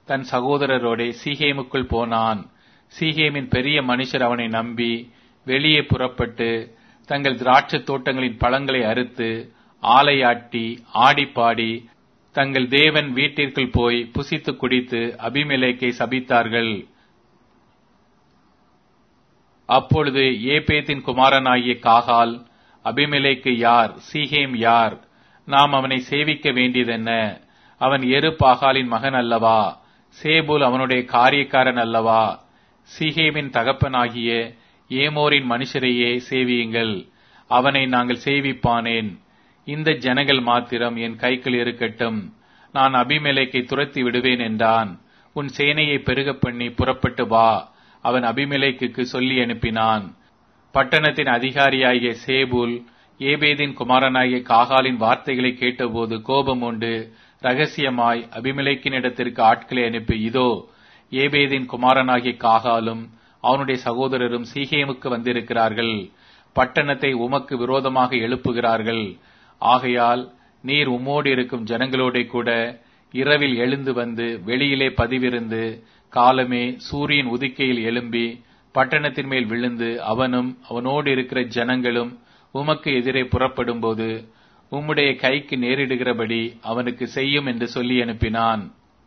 தன் சகோதரரோடே சீகேமுக்குள் போனான் சீகேமின் பெரிய மனுஷர் அவனை நம்பி வெளியே புறப்பட்டு தங்கள் திராட்சைத் தோட்டங்களின் பழங்களை அறுத்து ஆலையாட்டி ஆடிப்பாடி தங்கள் தேவன் வீட்டிற்குள் போய் புசித்து குடித்து அபிமெலேக்கை சபித்தார்கள் அப்பொழுது ஏபேத்தின் குமாரனாகிய காகால் அபிமெலேக்கு யார் சீகேம் யார் நாம் அவனை சேவிக்க வேண்டியதென்ன அவன் எரு பாகாலின் மகன் அல்லவா சேபுல் அவனுடைய காரியக்காரன் அல்லவா சீகேமின் தகப்பனாகிய ஏமோரின் மனுஷரையே சேவியுங்கள் அவனை நாங்கள் சேவிப்பானேன் இந்த ஜனங்கள் மாத்திரம் என் கைக்குள் இருக்கட்டும் நான் அபிமெலேக்கை துரத்தி விடுவேன் என்றான் உன் சேனையை பெருகப் பண்ணி புறப்பட்டு வா அவன் அபிமெலேக்குக்கு சொல்லி அனுப்பினான் பட்டணத்தின் அதிகாரியாகிய சேபுல் ஏபேதின் குமாரனாகிய காகாலின் வார்த்தைகளை கேட்டபோது கோபம் உண்டு ரகசியமாய் அபிமெலேக்கினிடத்திற்கு ஆட்களை அனுப்பி இதோ ஏபேதின் குமாரனாகிய காகாலும் அவனுடைய சகோதரரும் சீகேமுக்கு வந்திருக்கிறார்கள் பட்டணத்தை உமக்கு விரோதமாக எழுப்புகிறார்கள் ஆகையால் நீர் உம்மோடு இருக்கும் ஜனங்களோட கூட இரவில் எழுந்து வந்து வெளியிலே பதிவிருந்து காலமே சூரியன் உதிக்கையில் எழும்பி பட்டணத்தின் மேல் விழுந்து அவனும் அவனோடு இருக்கிற ஜனங்களும் உமக்கு எதிரே புறப்படும்போது உம்முடைய கைக்கு நேரிடுகிறபடி அவனுக்கு செய்யும் என்று சொல்லி அனுப்பினான்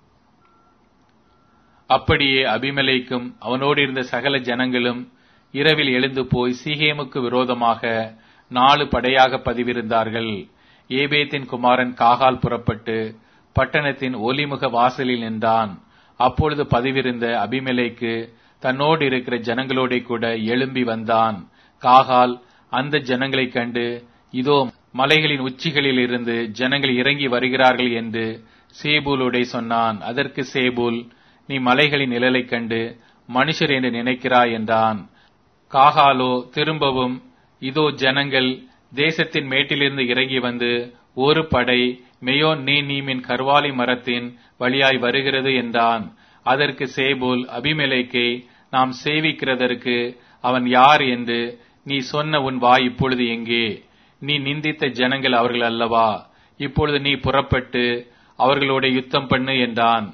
அப்படியே அபிமலைக்கும் அவனோடு இருந்த சகல ஜனங்களும் இரவில் எழுந்து போய் சீகேமுக்கு விரோதமாக நாலு படையாக பதிவிருந்தார்கள் ஏபேத்தின் குமாரன் காகால் புறப்பட்டு பட்டணத்தின் ஒலிமுக வாசலில் நின்றான் அப்பொழுது பதிவிருந்த அபிமெலைக்கு தன்னோடு இருக்கிற ஜனங்களோட கூட எழும்பி வந்தான் காகால் அந்த ஜனங்களைக் கண்டு இதோ மலைகளின் உச்சிகளில் இருந்து ஜனங்கள் இறங்கி வருகிறார்கள் என்று சேபூலோடே சொன்னான் அதற்கு சேபூல் நீ மலைகளின் நிழலைக் கண்டு மனுஷர் என்று நினைக்கிறாய் என்றான் காகாலோ திரும்பவும் இதோ ஜனங்கள் தேசத்தின் மேட்டிலிருந்து இறங்கி வந்து ஒரு படை மெயோன் நீ நீமின் கர்வாலி மரத்தின் வழியாய் வருகிறது என்றான் அதற்கு சேபுல் அபிமெலேக்கை நாம் சேவிக்கிறதற்கு அவன் யார் என்று நீ சொன்ன உன் வாய் இப்பொழுது எங்கே நீ நிந்தித்த ஜனங்கள் அவர்கள் அல்லவா இப்பொழுது நீ புறப்பட்டு அவர்களோட யுத்தம் பண்ணு என்றான்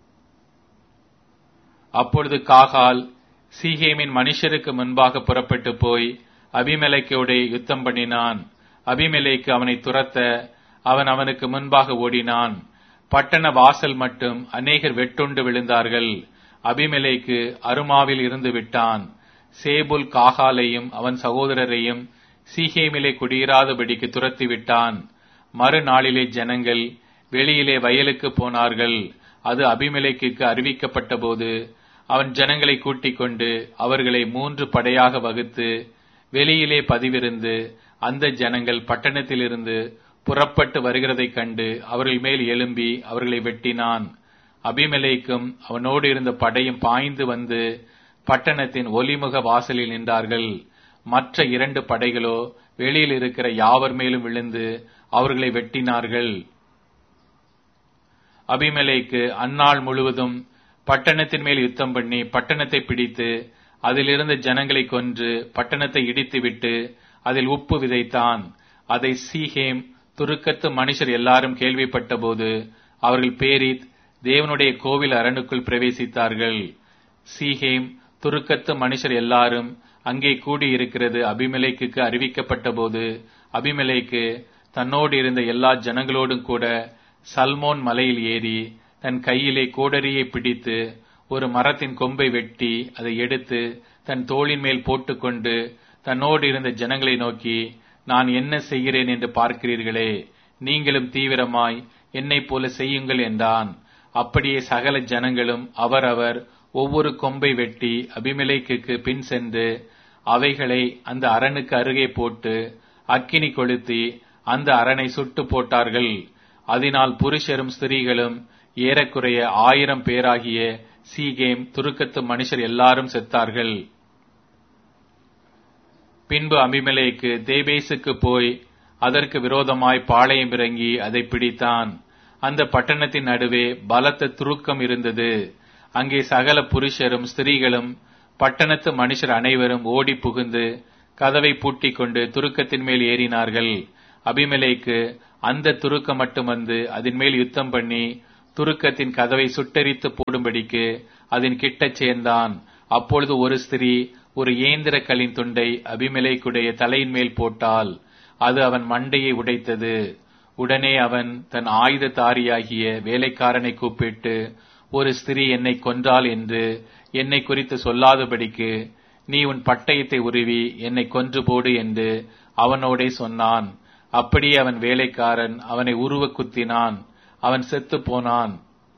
அப்பொழுது காகால் சீகேமின் மனுஷருக்கு முன்பாக புறப்பட்டு போய் அபிமெலைக்கோட யுத்தம் பண்ணினான் அபிமெலைக்கு அவனை துரத்த அவன் அவனுக்கு முன்பாக ஓடினான் பட்டண வாசல் மட்டும் அநேகர் வெட்டுண்டு விழுந்தார்கள் அபிமெலைக்கு அருமாவில் இருந்து விட்டான் சேபுல் காகாலையும் அவன் சகோதரரையும் சீகேமிலே குடியிராதபடிக்கு துரத்தி விட்டான் மறுநாளிலே ஜனங்கள் வெளியிலே வயலுக்கு போனார்கள் அது அபிமெலைக்கு அறிவிக்கப்பட்ட போது அவன் ஜனங்களை கூட்டிக் கொண்டு அவர்களை மூன்று படையாக வகுத்து வெளியிலே பதிவிருந்து அந்த ஜனங்கள் பட்டணத்திலிருந்து புறப்பட்டு வருகிறதைக் கண்டு அவர்கள் மேல் எழும்பி அவர்களை வெட்டினான் அபிமெலேக்கும் அவனோடு இருந்த படையும் பாய்ந்து வந்து பட்டணத்தின் ஒலிமுக வாசலில் நின்றார்கள் மற்ற இரண்டு படைகளோ வெளியில் இருக்கிற யாவர் மேலும் விழுந்து அவர்களை வெட்டினார்கள் அபிமெலேக்கு அந்நாள் முழுவதும் பட்டணத்தின் மேல் யுத்தம் பண்ணி பட்டணத்தை பிடித்து அதிலிருந்த ஜனங்களை கொன்று பட்டணத்தை இடித்துவிட்டு அதில் உப்பு விதைத்தான் அதை சீஹேம் துருக்கத்து மனுஷர் எல்லாரும் கேள்விப்பட்டபோது அவர்கள் பேரித் தேவனுடைய கோவில் அரணுக்குள் பிரவேசித்தார்கள் சீஹேம் துருக்கத்து மனுஷர் எல்லாரும் அங்கே கூடியிருக்கிறது அபிமெலேக்கு அறிவிக்கப்பட்ட போது அபிமெலேக்கு தன்னோடு இருந்த எல்லா ஜனங்களோடும் கூட சல்மோன் மலையில் ஏறி தன் கையிலே கோடரியை பிடித்து ஒரு மரத்தின் கொம்பை வெட்டி அதை எடுத்து தன் தோளின் மேல் போட்டுக்கொண்டு தன்னோடு இருந்த ஜனங்களை நோக்கி நான் என்ன செய்கிறேன் என்று பார்க்கிறீர்களே நீங்களும் தீவிரமாய் என்னைப் போல செய்யுங்கள் என்றான் அப்படியே சகல ஜனங்களும் அவரவர் ஒவ்வொரு கொம்பை வெட்டி அபிமெலேக்கு பின் சென்று அவைகளை அந்த அரணுக்கு அருகே போட்டு அக்கினி கொளுத்தி அந்த அரணை சுட்டு போட்டார்கள் அதனால் புருஷரும் ஸ்திரீகளும் ஏறக்குறைய ஆயிரம் பேராகிய சீகேம் துருக்கத்து மனுஷர் எல்லாரும் செத்தார்கள் பின்பு அபிமெலேக்கு தேபேசுக்கு போய் அதற்கு விரோதமாய் பாளையம் இறங்கி அதை பிடித்தான் அந்த பட்டணத்தின் நடுவே பலத்த துருக்கம் இருந்தது அங்கே சகல புருஷரும் ஸ்திரீகளும் பட்டணத்து மனுஷர் அனைவரும் ஓடி புகுந்து கதவை பூட்டிக் கொண்டு துருக்கத்தின் மேல் ஏறினார்கள் அபிமெலேக்கு அந்த துருக்கம் மட்டும் வந்து அதன் மேல் யுத்தம் பண்ணி துருக்கத்தின் கதவை சுட்டெரித்து போடும்படிக்கு அதன் கிட்டச் சேர்ந்தான் அப்பொழுது ஒரு ஸ்திரீ ஒரு இயந்திரக்கலின் துண்டை அபிமெலேக்குடைய தலையின் மேல் போட்டால் அது அவன் மண்டையை உடைத்தது உடனே அவன் தன் ஆயுததாரியாகிய வேலைக்காரனை கூப்பிட்டு ஒரு ஸ்திரீ என்னை கொன்றாள் என்று என்னை குறித்து சொல்லாதபடிக்கு நீ உன் பட்டயத்தை உருவி என்னை கொன்று போடு என்று அவனோடே சொன்னான் அப்படியே அவன் வேலைக்காரன் அவனை உருவ குத்தினான் அவன் செத்து போனான்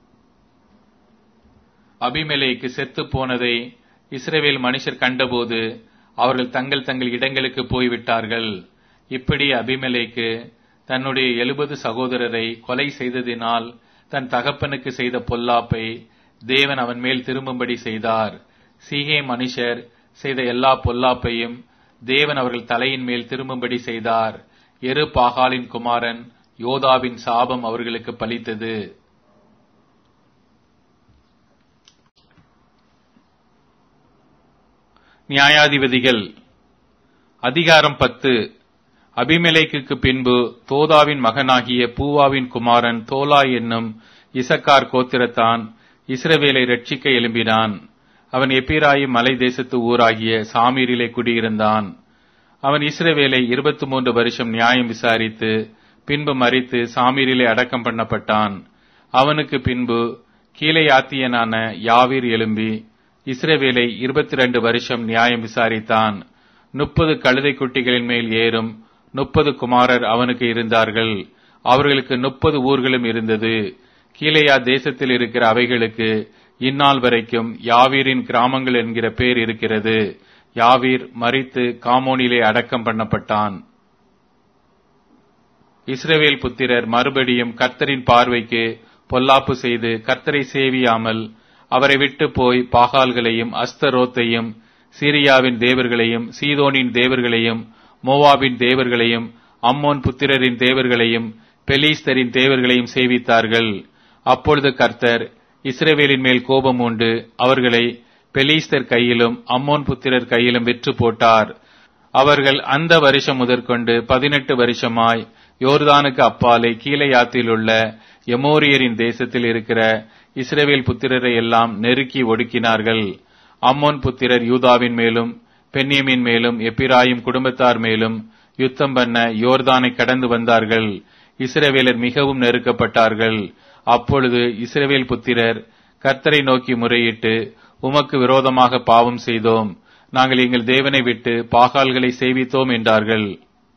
அபிமெலேக்கு செத்து போனதை இஸ்ரவேல் மனுஷர் கண்டபோது அவர்கள் தங்கள் தங்கள் இடங்களுக்கு போய்விட்டார்கள் இப்படி அபிமெலேக்கு தன்னுடைய எழுபது சகோதரரை கொலை செய்ததினால் தன் தகப்பனுக்கு செய்த பொல்லாப்பை தேவன் அவன் மேல் திரும்பும்படி செய்தார் சீகே மனுஷர் செய்த எல்லா பொல்லாப்பையும் தேவன் அவர்கள் தலையின் மேல் திரும்பும்படி செய்தார் எரு பாகாலின் குமாரன் யோதாவின் சாபம் அவர்களுக்கு பலித்தது நியாயாதிபதிகள் அதிகாரம் பத்து அபிமெலேக்குக்கு பின்பு தோதாவின் மகனாகிய பூவாவின் குமாரன் தோலா என்னும் இசக்கார் கோத்திரத்தான் இஸ்ரவேலை ரட்சிக்க எழும்பினான் அவன் எப்பிராயிம் மலை தேசத்து ஊராகிய சாமீரிலே குடியிருந்தான் அவன் இஸ்ரவேலை இருபத்தி மூன்று வருஷம் நியாயம் விசாரித்து பின்பு மறித்து சாமீரிலே அடக்கம் பண்ணப்பட்டான் அவனுக்கு பின்பு கீழையாத்தியனான யாவீர் எழும்பி இஸ்ரவேலை இருபத்தி ரெண்டு வருஷம் நியாயம் விசாரித்தான் முப்பது கழுதை குட்டிகளின் மேல் ஏறும் முப்பது குமாரர் அவனுக்கு இருந்தார்கள் அவர்களுக்கு முப்பது ஊர்களும் இருந்தது கீழையா தேசத்தில் இருக்கிற அவைகளுக்கு இந்நாள் வரைக்கும் யாவீரின் கிராமங்கள் என்கிற பேர் இருக்கிறது யாவீர் மறித்து காமோனிலே அடக்கம் பண்ணப்பட்டான் இஸ்ரவேல் புத்திரர் மறுபடியும் கர்த்தரின் பார்வைக்கு பொல்லாப்பு செய்து கர்த்தரை சேவியாமல் அவரை விட்டு போய் பாகால்களையும் அஸ்தரோத்தையும் சீரியாவின் தேவர்களையும் சீதோனின் தேவர்களையும் மோவாபின் தேவர்களையும் அம்மோன் புத்திரரின் தேவர்களையும் பெலீஸ்தரின் தேவர்களையும் சேவித்தார்கள் அப்பொழுது கர்த்தர் இஸ்ரவேலின் மேல் கோபம் உண்டு அவர்களை பெலீஸ்தர் கையிலும் அம்மோன் புத்திரர் கையிலும் விற்று போட்டார் அவர்கள் அந்த வருஷம் முதற்கொண்டு பதினெட்டு வருஷமாய் யோர்தானுக்கு அப்பாலே கீழையாத்தில் உள்ள எமோரியரின் தேசத்தில் இருக்கிற இஸ்ரவேல் புத்திரரை எல்லாம் நெருக்கி ஒடுக்கினார்கள் அம்மோன் புத்திரர் யூதாவின் மேலும் பென்னியமின் மேலும் எப்பிராயும் குடும்பத்தார் மேலும் யுத்தம் பண்ண யோர்தானை கடந்து வந்தார்கள் இஸ்ரவேலர் மிகவும் நெருக்கப்பட்டார்கள் அப்பொழுது இஸ்ரவேல் புத்திரர் கர்த்தரை நோக்கி முறையிட்டு உமக்கு விரோதமாக பாவம் செய்தோம் நாங்கள் எங்கள் தேவனை விட்டு பாகால்களை சேவித்தோம் என்றார்கள்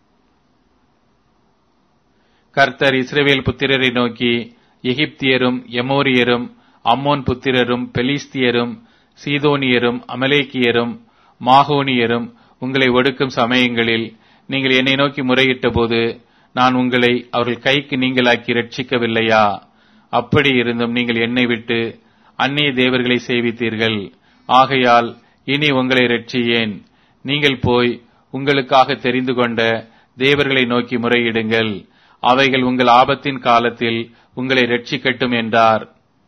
கர்த்தர் இஸ்ரவேல் புத்திரரை நோக்கி எகிப்தியரும் எமோரியரும் அம்மோன் புத்திரரும் பெலிஸ்தியரும் சீதோனியரும் அமலேக்கியரும் மாகோனியரும் உங்களை ஒடுக்கும் சமயங்களில் நீங்கள் என்னை நோக்கி முறையிட்ட போது நான் உங்களை அவர்கள் கைக்கு நீங்களாக்கி ரட்சிக்கவில்லையா அப்படி இருந்தும் நீங்கள் என்னை விட்டு அந்நிய தேவர்களை சேவித்தீர்கள் ஆகையால் இனி உங்களை ரட்சியேன் நீங்கள் போய் உங்களுக்காக தெரிந்து கொண்ட தேவர்களை நோக்கி முறையிடுங்கள் அவைகள் உங்கள் ஆபத்தின் காலத்தில் உங்களை ரட்சிக்கட்டும் என்றார்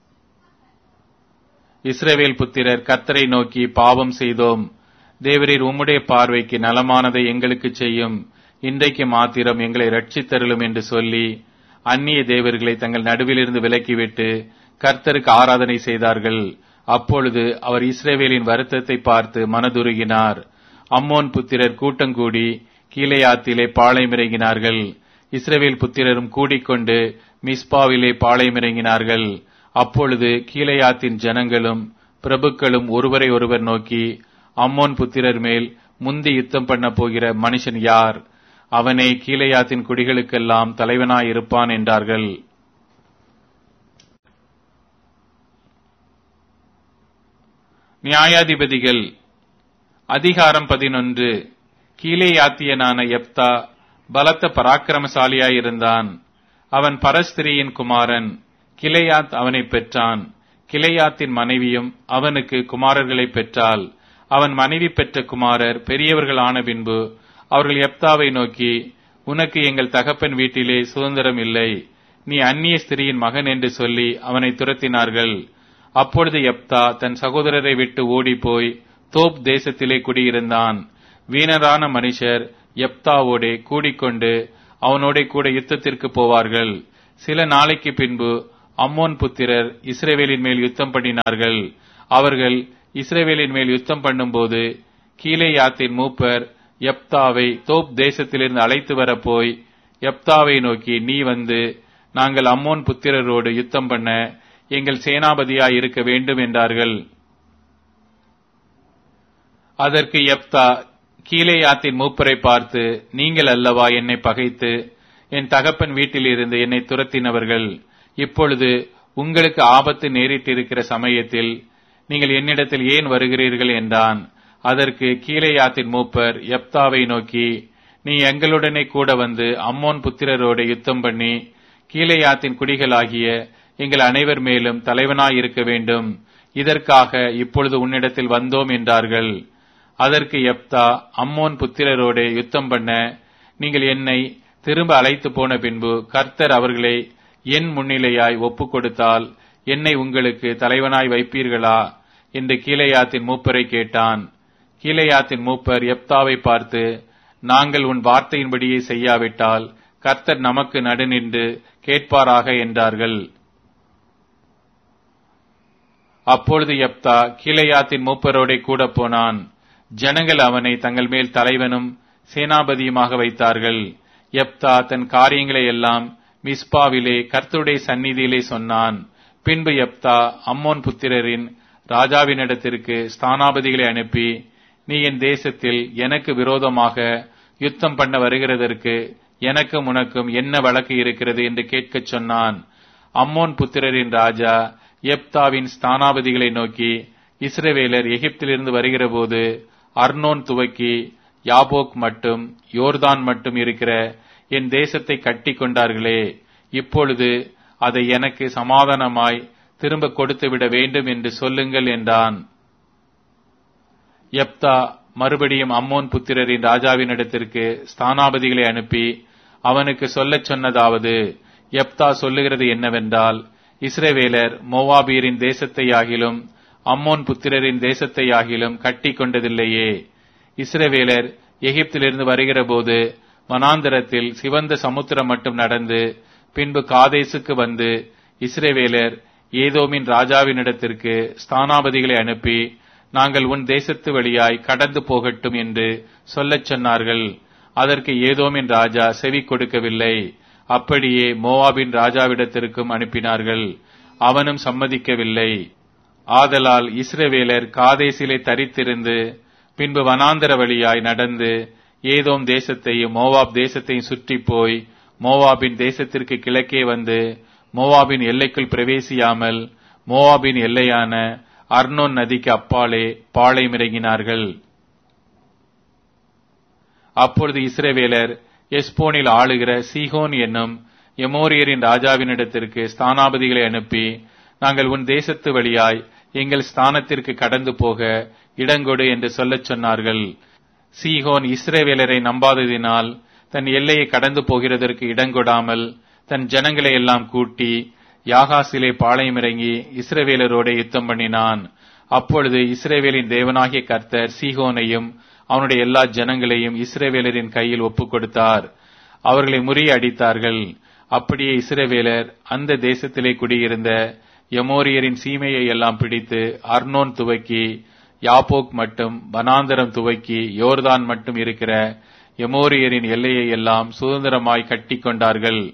இஸ்ரவேல் புத்திரர் கர்த்தரை நோக்கி பாவம் செய்தோம் தேவரீர் உம்முடைய பார்வைக்கு நலமானதை எங்களுக்கு செய்யும் இன்றைக்கு மாத்திரம் எங்களை ரட்சித்தருளும் என்று சொல்லி அந்நிய தேவர்களை தங்கள் நடுவிலிருந்து விலக்கிவிட்டு கர்த்தருக்கு ஆராதனை செய்தார்கள் அப்பொழுது அவர் இஸ்ரேவேலின் வருத்தத்தை பார்த்து மனதுருகினார் அம்மோன் புத்திரர் கூட்டங்கூடி கீழையாத்திலே பாளையமிறங்கினார்கள் இஸ்ரவேல் புத்திரரும் கூடிக்கொண்டு மிஸ்பாவிலே பாளையமிறங்கினார்கள் அப்பொழுது கீழையாத்தின் ஜனங்களும் பிரபுக்களும் ஒருவரை ஒருவர் நோக்கி அம்மோன் புத்திரர் மேல் முந்தி யுத்தம் பண்ண போகிற மனுஷன் யார் அவனே கீழையாத்தின் குடிகளுக்கெல்லாம் தலைவனாயிருப்பான் என்றார்கள் நியாயாதிபதிகள் அதிகாரம் பதினொன்று கீழேயாத்தியனான எப்தா பலத்த பராக்கிரமசாலியாயிருந்தான் அவன் பரஸ்திரியின் குமாரன் கிளையாத் அவனை பெற்றான் கிளையாத்தின் மனைவியும் அவனுக்கு குமாரர்களை பெற்றாள் அவன் மனைவி பெற்ற குமாரர் பெரியவர்கள் ஆன பின்பு அவர்கள் எப்தாவை நோக்கி உனக்கு எங்கள் தகப்பன் வீட்டிலே சுதந்திரம் இல்லை நீ அந்நிய ஸ்திரியின் மகன் என்று சொல்லி அவனை துரத்தினார்கள் அப்பொழுது எப்தா தன் சகோதரரை விட்டு ஓடிப்போய் தோப் தேசத்திலே குடியிருந்தான் வீணரான மனுஷர் எப்தாவோடே கூடிக்கொண்டு அவனோட கூட யுத்தத்திற்கு போவார்கள் சில நாளைக்கு பின்பு அம்மோன் புத்திரர் இஸ்ரேவேலின் மேல் யுத்தம் பண்ணினார்கள் அவர்கள் இஸ்ரேவேலின் மேல் யுத்தம் பண்ணும்போது கீலேயாத்தின் மூப்பர் யப்தாவை தோப் தேசத்திலிருந்து அழைத்து வர போய் யப்தாவை நோக்கி நீ வந்து நாங்கள் அம்மோன் புத்திரரோடு யுத்தம் பண்ண எங்கள் சேனாபதியாய் இருக்க வேண்டும் என்றார்கள் அதற்கு யப்தா கீலேயாத்தின் மூப்பரை பார்த்து நீங்கள் அல்லவா என்னை பகைத்து என் தகப்பன் வீட்டில் இருந்து என்னை துரத்தினவர்கள் இப்பொழுது உங்களுக்கு ஆபத்து நேரிட்டிருக்கிற சமயத்தில் நீங்கள் என்னிடத்தில் ஏன் வருகிறீர்கள் என்றான் அதற்கு கீலேயாத்தின் மூப்பர் யப்தாவை நோக்கி நீ எங்களுடனே கூட வந்து அம்மோன் புத்திரரோடு யுத்தம் பண்ணி கீலேயாத்தின் குடிகளாகிய எங்கள் அனைவர் மேலும் தலைவனாய் இருக்க வேண்டும் இதற்காக இப்பொழுது உன்னிடத்தில் வந்தோம் என்றார்கள் அதற்கு யப்தா அம்மோன் புத்திரரோடு யுத்தம் பண்ண நீங்கள் என்னை திரும்ப அழைத்து போன பின்பு கர்த்தர் அவர்களை என் முன்னிலையாய் ஒப்புக் கொடுத்தால் என்னை உங்களுக்கு தலைவனாய் வைப்பீர்களா என்று கீலேயாத்தின் மூப்பரை கேட்டான் கீலேயாத்தின் மூப்பர் யப்தாவை பார்த்து நாங்கள் உன் வார்த்தையின்படியே செய்யாவிட்டால் கர்த்தர் நமக்கு நடுநின்று கேட்பாராக என்றார்கள் அப்பொழுது யப்தா கீலேயாத்தின் மூப்பரோடே கூட போனான் ஜனங்கள் அவனை தங்கள் மேல் தலைவனும் சேனாபதியுமாக வைத்தார்கள் யப்தா தன் காரியங்களை எல்லாம் மிஸ்பாவிலே கர்த்தருடைய சந்நிதியிலே சொன்னான் பின்பு யப்தா அம்மோன் புத்திரரின் ராஜாவினிடத்திற்கு ஸ்தானாபதிகளை அனுப்பி நீ என் தேசத்தில் எனக்கு விரோதமாக யுத்தம் பண்ண வருகிறதற்கு எனக்கும் உனக்கும் என்ன வழக்கு இருக்கிறது என்று கேட்கச் சொன்னான் அம்மோன் புத்திரரின் ராஜா எப்தாவின் ஸ்தானாபதிகளை நோக்கி இஸ்ரவேலர் எகிப்திலிருந்து வருகிறபோது அர்னோன் துவக்கி யாபோக் மட்டும் யோர்தான் மட்டும் இருக்கிற என் தேசத்தை கட்டி கொண்டார்களே இப்பொழுது அதை எனக்கு சமாதானமாய் திரும்ப கொடுத்து விட வேண்டும் என்று சொல்லுங்கள் என்றான் எப்தா மறுபடியும் அம்மோன் புத்திரரின் ராஜாவினிடத்திற்கு ஸ்தானாபதிகளை அனுப்பி அவனுக்கு சொல்லச் சொன்னதாவது எப்தா சொல்லுகிறது என்னவென்றால் இஸ்ரவேலர் மோவாபியரின் தேசத்தையாகிலும் அம்மோன் புத்திரரின் தேசத்தையாகிலும் கட்டி கொண்டதில்லையே இஸ்ரவேலர் எகிப்திலிருந்து வருகிற போது வனாந்தரத்தில் சிவந்த சமுத்திரம் மட்டும் நடந்து பின்பு காதேசுக்கு வந்து இஸ்ரவேலர் ஏதோமின் ராஜாவினிடத்திற்கு ஸ்தானாபதிகளை அனுப்பி நாங்கள் உன் தேசத்து வழியாய் கடந்து போகட்டும் என்று சொல்லச் சொன்னார்கள் அதற்கு ஏதோமின் ராஜா செவி கொடுக்கவில்லை அப்படியே மோவாபின் ராஜாவிடத்திற்கும் அனுப்பினார்கள் அவனும் சம்மதிக்கவில்லை ஆதலால் இஸ்ரவேலர் காதேசிலே தரித்திருந்து பின்பு வனாந்தர வழியாய் நடந்து ஏதோம் தேசத்தையும் மோவாப் தேசத்தையும் சுற்றி போய் மோவாபின் தேசத்திற்கு கிழக்கே வந்து மோவாபின் எல்லைக்குள் பிரவேசியாமல் மோவாபின் எல்லையான அர்னோன் நதிக்கு அப்பாலே பாளையமிறங்கினார்கள் அப்பொழுது இஸ்ரவேலர் எஸ்போனில் ஆளுகிற சீகோன் என்னும் எமோரியரின் ராஜாவினிடத்திற்கு ஸ்தானாபதிகளை அனுப்பி நாங்கள் உன் தேசத்து வழியாய் எங்கள் ஸ்தானத்திற்கு கடந்து போக இடங்கொடு என்று சொல்லச் சொன்னார்கள் சீகோன் இஸ்ரேவேலரை நம்பாததினால் தன் எல்லையை கடந்து போகிறதற்கு இடங்கொடாமல் தன் ஜனங்களை எல்லாம் கூட்டி யாகாசிலே பாளையமிறங்கி இஸ்ரவேலரோட யுத்தம் பண்ணினான் அப்பொழுது இஸ்ரேவேலின் தேவனாகிய கர்த்தர் சீகோனையும் அவனுடைய எல்லா ஜனங்களையும் இஸ்ரேவேலரின் கையில் ஒப்புக் கொடுத்தார் அவர்களை முறியடித்தார்கள் அப்படியே இஸ்ரவேலர் அந்த தேசத்திலே குடியிருந்த எமோரியரின் சீமையை எல்லாம் பிடித்து அர்னோன் துவக்கி யாப்போக் மட்டும் வனாந்தரம் துவக்கி யோர்தான் மட்டும் இருக்கிற எமோரியரின் எல்லையை எல்லாம் சுதந்திரமாய் கட்டி கொண்டார்கள்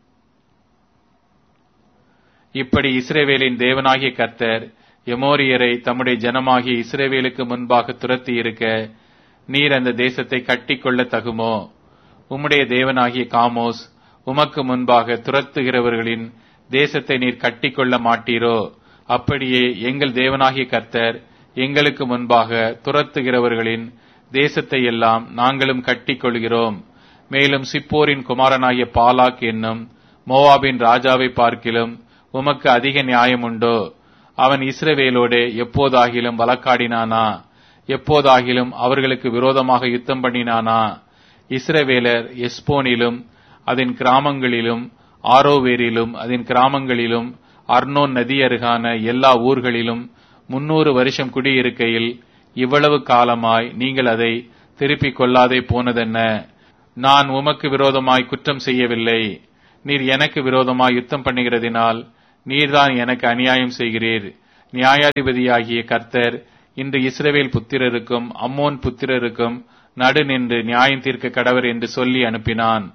இப்படி இஸ்ரேவேலின் தேவனாகிய கர்த்தர் எமோரியரை தம்முடைய ஜனமாகிய இஸ்ரேவேலுக்கு முன்பாக துரத்தி இருக்க நீர் அந்த தேசத்தை கட்டிக்கொள்ள தகுமோ உம்முடைய தேவனாகிய காமோஸ் உமக்கு முன்பாக துரத்துகிறவர்களின் தேசத்தை நீர் கட்டிக்கொள்ள மாட்டீரோ அப்படியே எங்கள் தேவனாகிய கர்த்தர் எங்களுக்கு முன்பாக துரத்துகிறவர்களின் தேசத்தை எல்லாம் நாங்களும் கட்டிக்கொள்கிறோம் மேலும் சிப்போரின் குமாரனாகிய பாலாக் என்னும் மோவாபின் ராஜாவை பார்க்கிலும் உமக்கு அதிக நியாயம் உண்டோ அவன் இஸ்ரவேலோடே எப்போதாகிலும் வழக்காடினானா எப்போதாகிலும் அவர்களுக்கு விரோதமாக யுத்தம் பண்ணினானா இஸ்ரவேலர் எஸ்போனிலும் அதன் கிராமங்களிலும் ஆரோவேரிலும் அதன் கிராமங்களிலும் அர்னோன் நதி அருகான எல்லா ஊர்களிலும் முன்னூறு வருஷம் குடியிருக்கையில் இவ்வளவு காலமாய் நீங்கள் அதை திருப்பிக் கொள்ளாதே போனதென்ன நான் உமக்கு விரோதமாய் குற்றம் செய்யவில்லை நீர் எனக்கு விரோதமாய் யுத்தம் பண்ணுகிறதினால் நீர்தான் எனக்கு அநியாயம் செய்கிறீர் நியாயாதிபதியாகிய கர்த்தர் இன்று இஸ்ரவேல் புத்திரருக்கும் அம்மோன் புத்திரருக்கும் நடு நின்று நியாயம் தீர்க்க கடவர் என்று சொல்லி அனுப்பினான்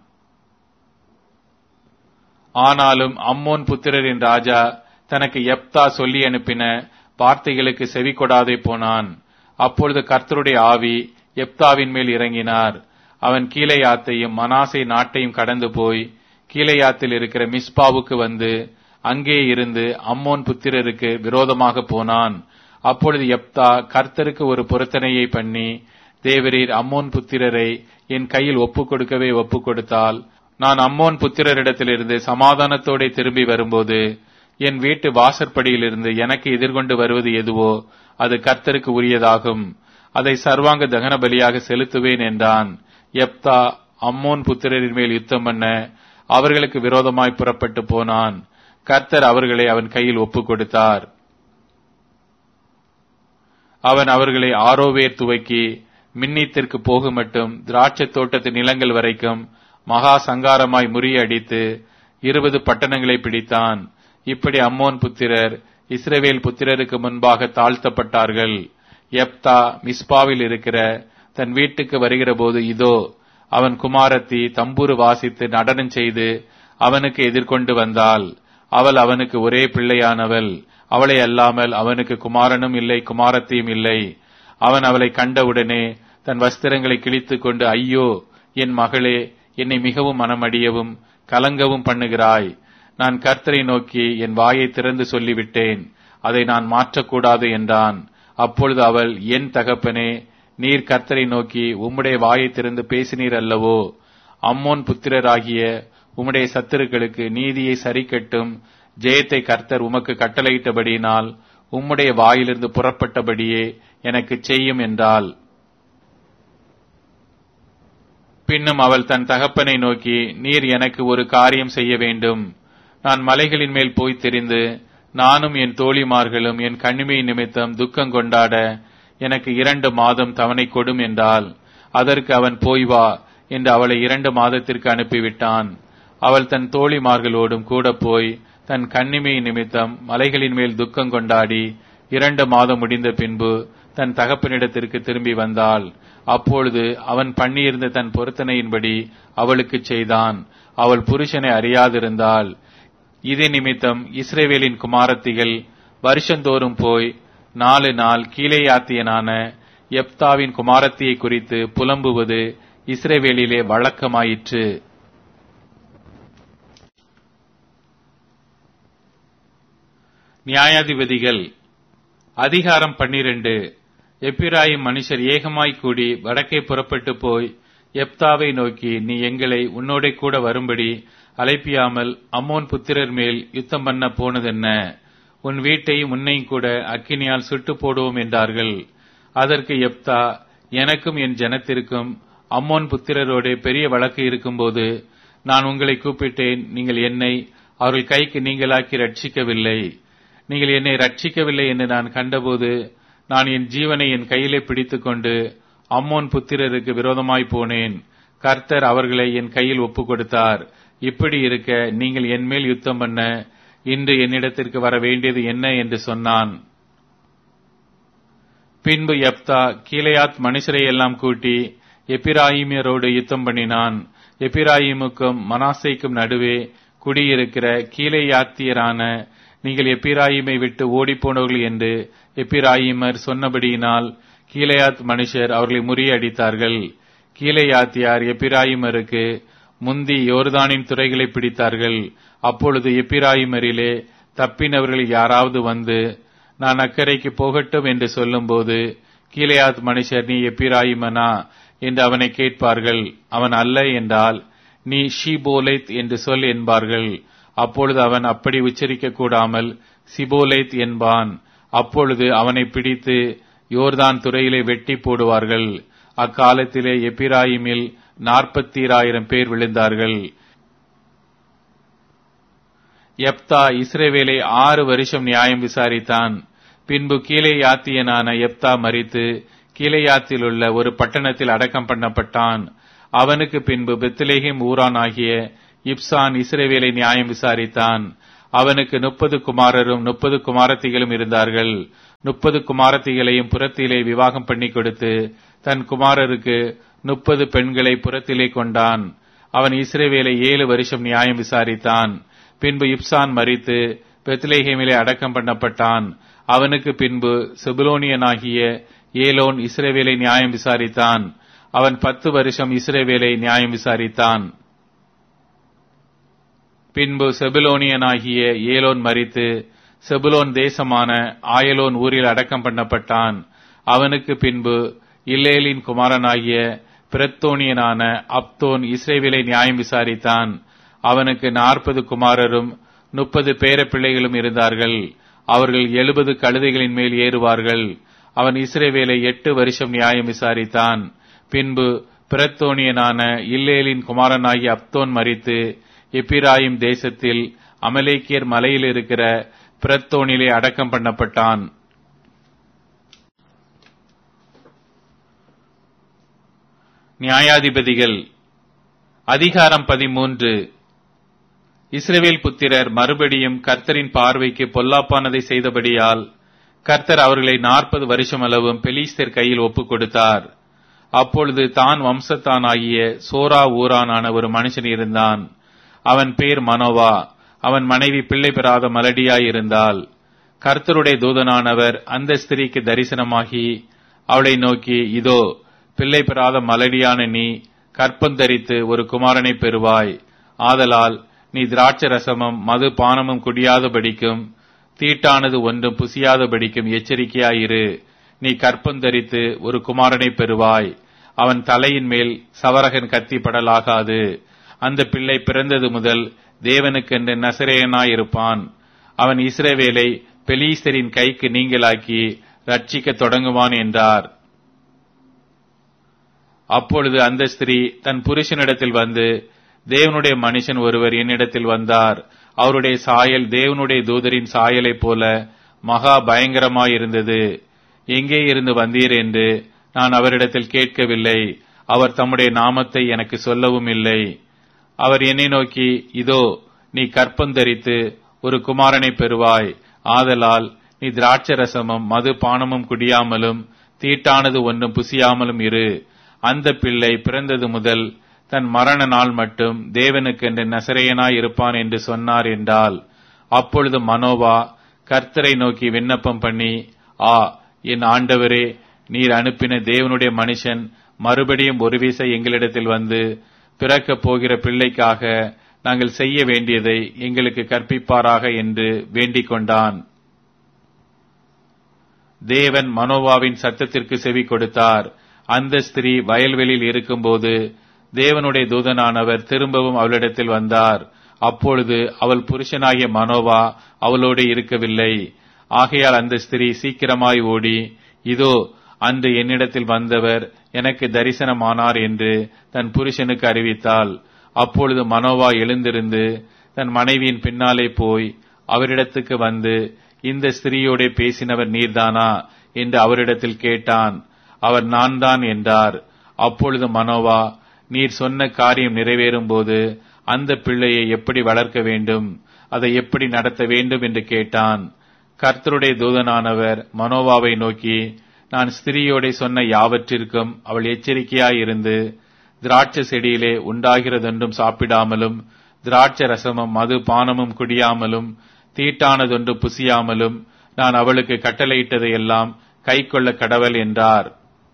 ஆனாலும் அம்மோன் புத்திரரின் ராஜா தனக்கு எப்தா சொல்லி அனுப்பின வார்த்தைகளுக்கு செவி கொடாதே போனான் அப்பொழுது கர்த்தருடைய ஆவி எப்தாவின் மேல் இறங்கினார் அவன் கீழையாத்தையும் மனாசை நாட்டையும் கடந்து போய் கீழையாத்தில் இருக்கிற மிஸ்பாவுக்கு வந்து அங்கே இருந்து அம்மோன் புத்திரருக்கு விரோதமாக போனான் அப்பொழுது எப்தா கர்த்தருக்கு ஒரு பொருத்தனையை பண்ணி தேவரீர் அம்மோன் புத்திரரை என் கையில் ஒப்புக் கொடுக்கவே ஒப்புக் கொடுத்தால் நான் அம்மோன் புத்திரரிடத்திலிருந்து சமாதானத்தோടെ திரும்பி வரும்போது என் வீட்டு வாசற்படியிலிருந்து எனக்கு எதிர்கொண்டு வருவது எதுவோ அது கர்த்தருக்கு உரியதாகும் அதை சர்வாங்க தகன பலியாக செலுத்துவேன் என்றான் எப்தா அம்மோன் புத்திரரின் மேல் யுத்தம் பண்ண அவர்களுக்கு விரோதமாய் புறப்பட்டு போனான் கர்த்தர் அவர்களை அவன் கையில் ஒப்புக் கொடுத்தார் அவன் அவர்களை ஆரோவேர் துவக்கி மின்னித்திற்கு போகும் மட்டும் திராட்சை தோட்டத்து நிலங்கள் வரைக்கும் மகா சங்காரமாய் முறியடித்து இருபது பட்டணங்களை பிடித்தான் இப்படி அம்மோன் புத்திரர் இஸ்ரவேல் புத்திரருக்கு முன்பாக தாழ்த்தப்பட்டார்கள் எப்தா மிஸ்பாவில் இருக்கிற தன் வீட்டுக்கு வருகிற போது இதோ அவன் குமாரத்தி தம்பூரு வாசித்து நடனம் செய்து அவனுக்கு எதிர்கொண்டு வந்தாள் அவள் அவனுக்கு ஒரே பிள்ளையானவள் அவளை அல்லாமல் அவனுக்கு குமாரனும் இல்லை குமாரத்தியும் இல்லை அவன் அவளை கண்டவுடனே தன் வஸ்திரங்களை கிழித்துக் கொண்டு ஐயோ என் மகளே என்னை மிகவும் மனமடியவும் கலங்கவும் பண்ணுகிறாய் நான் கர்த்தரை நோக்கி என் வாயை திறந்து சொல்லிவிட்டேன் அதை நான் மாற்றக்கூடாது என்றான் அப்பொழுது அவள் என் தகப்பனே நீர் கர்த்தரை நோக்கி உம்முடைய வாயை திறந்து பேசினீர் அல்லவோ அம்மோன் புத்திரராகிய உம்முடைய சத்துருக்களுக்கு நீதியை சரிக்கட்டும் ஜெயத்தை கர்த்தர் உமக்கு கட்டளையிட்டபடியினால் உம்முடைய வாயிலிருந்து புறப்பட்டபடியே எனக்கு செய்யும் என்றாள் பின்னும் அவள் தன் தகப்பனை நோக்கி நீர் எனக்கு ஒரு காரியம் செய்ய வேண்டும் நான் மலைகளின் மேல் போய் தெரிந்து நானும் என் தோழிமார்களும் என் கண்ணிமை நிமித்தம் துக்கம் கொண்டாட எனக்கு இரண்டு மாதம் தவணை கொடும் என்றால் அதற்கு அவன் போய் வா என்று அவளை இரண்டு மாதத்திற்கு அனுப்பிவிட்டான் அவள் தன் தோழிமார்களோடும் கூட போய் தன் கண்ணிமை நிமித்தம் மலைகளின் மேல் துக்கம் கொண்டாடி இரண்டு மாதம் முடிந்த பின்பு தன் தகப்பனிடத்திற்கு திரும்பி வந்தாள் அப்பொழுது அவன் பண்ணியிருந்த தன் பொருத்தனையின்படி அவளுக்கு செய்தான் அவள் புருஷனை அறியாதிருந்தாள் இது நிமித்தம் இஸ்ரேவேலின் குமாரத்திகள் வருஷந்தோறும் போய் நாலு நாள் கீழேயாத்தியனான எப்தாவின் குமாரத்தியை குறித்து புலம்புவது இஸ்ரேவேலிலே வழக்கமாயிற்று நியாயாதிபதிகள் அதிகாரம் பன்னிரண்டு எப்பிராயிம் மனுஷர் ஏகமாய் கூடி வடக்கே புறப்பட்டு போய் எப்தாவை நோக்கி நீ எங்களை உன்னோட கூட வரும்படி அழைப்பியாமல் அம்மோன் புத்திரர் மேல் யுத்தம் பண்ண போனதென்ன உன் வீட்டையும் உன்னையும் கூட அக்கினியால் சுட்டு போடுவோம் என்றார்கள் அதற்கு எப்தா எனக்கும் என் ஜனத்திற்கும் அம்மோன் புத்திரரோட பெரிய வழக்கு இருக்கும்போது நான் உங்களை கூப்பிட்டேன் நீங்கள் என்னை அவர்கள் கைக்கு நீங்களாக்கி ரட்சிக்கவில்லை நீங்கள் என்னை ரட்சிக்கவில்லை என்று நான் கண்டபோது நான் என் ஜீவனை என் கையிலே பிடித்துக்கொண்டு அம்மோன் புத்திரருக்கு விரோதமாய் போனேன் கர்த்தர் அவர்களை என் கையில் ஒப்புக் கொடுத்தார் இப்படி இருக்க நீங்கள் என்மேல் யுத்தம் பண்ண இன்று என்னிடத்திற்கு வர வேண்டியது என்ன என்று சொன்னான் பின்பு எப்தா கீழையாத் மனுஷரை எல்லாம் கூட்டி எப்பிராயிமியரோடு யுத்தம் பண்ணினான் எப்பிராயிமுக்கும் மனாசைக்கும் நடுவே குடியிருக்கிற கீழையாத்தியரான நீங்கள் எப்பிராயிமை விட்டு ஓடிப்போனவர்கள் என்று எப்பிராயிமர் சொன்னபடியினால் கீழையாத் மனுஷர் அவர்களை முறியடித்தார்கள் கீழையாத்தியார் எப்பிராயிமருக்கு முந்தி யோர்தானின் துறைகளை பிடித்தார்கள் அப்பொழுது எப்பிராயிமரிலே தப்பினவர்கள் யாராவது வந்து நான் அக்கறைக்கு போகட்டும் என்று சொல்லும்போது கீழையாத் மனுஷர் நீ எப்பிராயிமனா என்று அவனை கேட்பார்கள் அவன் அல்ல என்றால் நீ ஷீபோலைத் என்று சொல் என்பார்கள் அப்பொழுது அவன் அப்படி உச்சரிக்க கூடாமல் சிபோலைத் என்பான் அப்பொழுது அவனை பிடித்து யோர்தான் துறையிலே வெட்டி போடுவார்கள் அக்காலத்திலே எப்பிராயிமில் நாற்பத்தீராயிரம் பேர் விழுந்தார்கள் எப்தா இஸ்ரேவேலை ஆறு வருஷம் நியாயம் விசாரித்தான் பின்பு கீழே யாத்தியனான எப்தா மறித்து கீழையாத்தில் உள்ள ஒரு பட்டணத்தில் அடக்கம் பண்ணப்பட்டான் அவனுக்கு பின்பு பெத்லேஹிம் ஊரான் ஆகிய இப்சான் இஸ்ரேவேலை நியாயம் விசாரித்தான் அவனுக்கு முப்பது குமாரரும் முப்பது குமாரத்திகளும் இருந்தார்கள் முப்பது குமாரத்திகளையும் புறத்திலே விவாகம் பண்ணி கொடுத்து தன் குமாரருக்கு முப்பது பெண்களை புறத்திலே கொண்டான் அவன் இஸ்ரேவேலை ஏழு வருஷம் நியாயம் விசாரித்தான் பின்பு இப்சான் மறித்து பெத்லேஹேமிலே அடக்கம் பண்ணப்பட்டான் அவனுக்கு பின்பு செபுலோனியனாகிய ஏலோன் இஸ்ரேவேலை நியாயம் விசாரித்தான் அவன் பத்து வருஷம் இஸ்ரேவேலை நியாயம் விசாரித்தான் பின்பு செபுலோனியனாகிய ஏலோன் மறித்து செபுலோன் தேசமான ஆயலோன் ஊரில் அடக்கம் பண்ணப்பட்டான் அவனுக்கு பின்பு இல்லேலின் குமாரனாகிய பிரத்தோனியனான அப்தோன் இஸ்ரேவேலை நியாயம் விசாரித்தான் அவனுக்கு நாற்பது குமாரரும் முப்பது பேர பிள்ளைகளும் இருந்தார்கள் அவர்கள் எழுபது கழுதைகளின் மேல் ஏறுவார்கள் அவன் இஸ்ரேவேலை எட்டு வருஷம் நியாயம் விசாரித்தான் பின்பு பிரத்தோனியனான இல்லேலின் குமாரனாகிய அப்தோன் மறித்து எப்பிராயிம் தேசத்தில் அமலேக்கியர் மலையில் இருக்கிற பிரத்தோனிலே அடக்கம் பண்ணப்பட்டான் நியாயாதிபதிகள் அதிகாரம் பதிமூன்று இஸ்ரவேல் புத்திரர் மறுபடியும் கர்த்தரின் பார்வைக்கு பொல்லாப்பானதை செய்தபடியால் கர்த்தர் அவர்களை நாற்பது வருஷம் அளவும் பெலிஸ்தர் கையில் ஒப்புக் கொடுத்தார் அப்பொழுது தான் வம்சத்தானாகிய சோரா ஊரானான ஒரு மனுஷன் இருந்தான் அவன் பேர் மனோவா அவன் மனைவி பிள்ளை பெறாத மலடியாயிருந்தாள் கர்த்தருடைய தூதனானவர் அந்த ஸ்திரீக்கு தரிசனமாகி அவளை நோக்கி இதோ பிள்ளை பெறாத மலடியான நீ கற்பந்தரித்து ஒரு குமாரனை பெறுவாய் ஆதலால் நீ திராட்ச ரசமும் மது பானமும் குடியாதபடிக்கும் தீட்டானது ஒன்றும் புசியாதபடிக்கும் எச்சரிக்கையாயிரு நீ கற்பந்தரித்து ஒரு குமாரனை பெறுவாய் அவன் தலையின் மேல் சவரகன் கத்தி படலாகாது அந்த பிள்ளை பிறந்தது முதல் தேவனுக்கென்று நசரேயனாயிருப்பான் அவன் இஸ்ரவேலை பெலீஸ்தரின் கைக்கு நீங்களாக்கி ரட்சிக்க தொடங்குவான் என்றார் அப்பொழுது அந்த ஸ்திரீ தன் புருஷனிடத்தில் வந்து தேவனுடைய மனுஷன் ஒருவர் என்னிடத்தில் வந்தார் அவருடைய சாயல் தேவனுடைய தூதரின் சாயலைப் போல மகா பயங்கரமாயிருந்தது எங்கே இருந்து வந்தீர் என்று நான் அவரிடத்தில் கேட்கவில்லை அவர் தம்முடைய நாமத்தை எனக்கு சொல்லவும் இல்லை அவர் என்னை நோக்கி இதோ நீ கற்பந்தரித்து ஒரு குமாரனை பெறுவாய் ஆதலால் நீ திராட்சரசமும் மது பானமும் குடியாமலும் தீட்டானது ஒன்றும் புசியாமலும் இரு அந்த பிள்ளை பிறந்தது முதல் தன் மரண நாள் மட்டும் தேவனுக்கென்று நசரையனாய் இருப்பான் என்று சொன்னார் என்றால் அப்பொழுது மனோவா கர்த்தரை நோக்கி விண்ணப்பம் பண்ணி ஆ என் ஆண்டவரே நீர் அனுப்பின தேவனுடைய மனுஷன் மறுபடியும் ஒரு வீச எங்களிடத்தில் வந்து பிறக்கப் போகிற பிள்ளைக்காக நாங்கள் செய்ய வேண்டியதை எங்களுக்கு கற்பிப்பாராக என்று வேண்டிக் கொண்டான் தேவன் மனோவாவின் சத்தத்திற்கு செவி கொடுத்தார் அந்த ஸ்திரீ வயல்வெளியில் இருக்கும்போது தேவனுடைய தூதனானவர் திரும்பவும் அவளிடத்தில் வந்தார் அப்பொழுது அவள் புருஷனாகிய மனோவா அவளோடு இருக்கவில்லை ஆகையால் அந்த ஸ்திரீ சீக்கிரமாய் ஓடி இதோ அன்று என்னிடத்தில் வந்தவர் எனக்கு தரிசனமானார் என்று தன் புருஷனுக்கு அறிவித்தாள் அப்பொழுது மனோவா எழுந்திருந்து தன் மனைவியின் பின்னாலே போய் அவரிடத்துக்கு வந்து இந்த ஸ்திரீயோட பேசினவர் நீர்தானா என்று அவரிடத்தில் கேட்டான் அவர் நான் தான் என்றார் அப்பொழுது மனோவா நீர் சொன்ன காரியம் நிறைவேறும் போது அந்த பிள்ளையை எப்படி வளர்க்க வேண்டும் அதை எப்படி நடத்த வேண்டும் என்று கேட்டான் கர்த்தருடைய தூதனானவர் மனோவாவை நோக்கி நான் ஸ்திரீயோட சொன்ன யாவற்றிற்கும் அவள் எச்சரிக்கையாயிருந்து திராட்சை செடியிலே உண்டாகிறதொன்றும் சாப்பிடாமலும் திராட்சை ரசமும் மது பானமும் குடியாமலும் தீட்டானதொன்று புசியாமலும் நான் அவளுக்கு கட்டளையிட்டதையெல்லாம் கை கொள்ள கடவல் என்றார்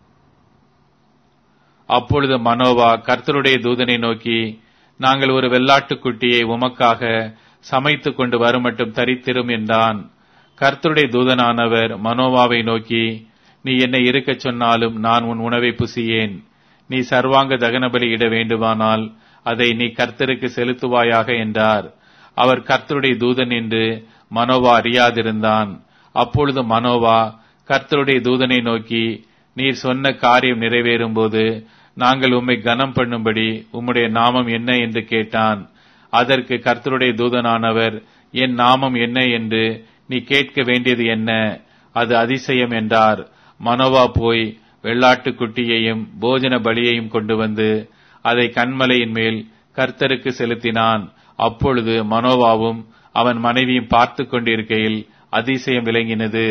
அப்பொழுது மனோவா கர்த்தருடைய தூதனை நோக்கி நாங்கள் ஒரு வெள்ளாட்டுக்குட்டியை உமக்காக சமைத்து கொண்டு வருமட்டும் தரித்திரும் என்றான் கர்த்தருடைய தூதனானவர் மனோவாவை நோக்கி நீ என்னை இருக்கச் சொன்னாலும் நான் உன் உணவை புசியேன் நீ சர்வாங்க தகனபலி இட வேண்டுமானால் அதை நீ கர்த்தருக்கு செலுத்துவாயாக என்றார் அவர் கர்த்தருடைய தூதன் என்று மனோவா அறியாதிருந்தான் அப்பொழுது மனோவா கர்த்தருடைய தூதனை நோக்கி நீர் சொன்ன காரியம் நிறைவேறும் போது நாங்கள் உம்மை கனம் பண்ணும்படி உம்முடைய நாமம் என்ன என்று கேட்டான் அதற்கு கர்த்தருடைய தூதனானவர் என் நாமம் என்ன என்று நீ கேட்க வேண்டியது என்ன அது அதிசயம் என்றார் மனோவா போய் வெள்ளாட்டுக்குட்டியையும் போஜன பலியையும் கொண்டு வந்து அதை கண்மலையின் மேல் கர்த்தருக்கு செலுத்தினான் அப்பொழுது மனோவாவும் அவன் மனைவியும் பார்த்து கொண்டிருக்கையில் அதிசயம் விளங்கினது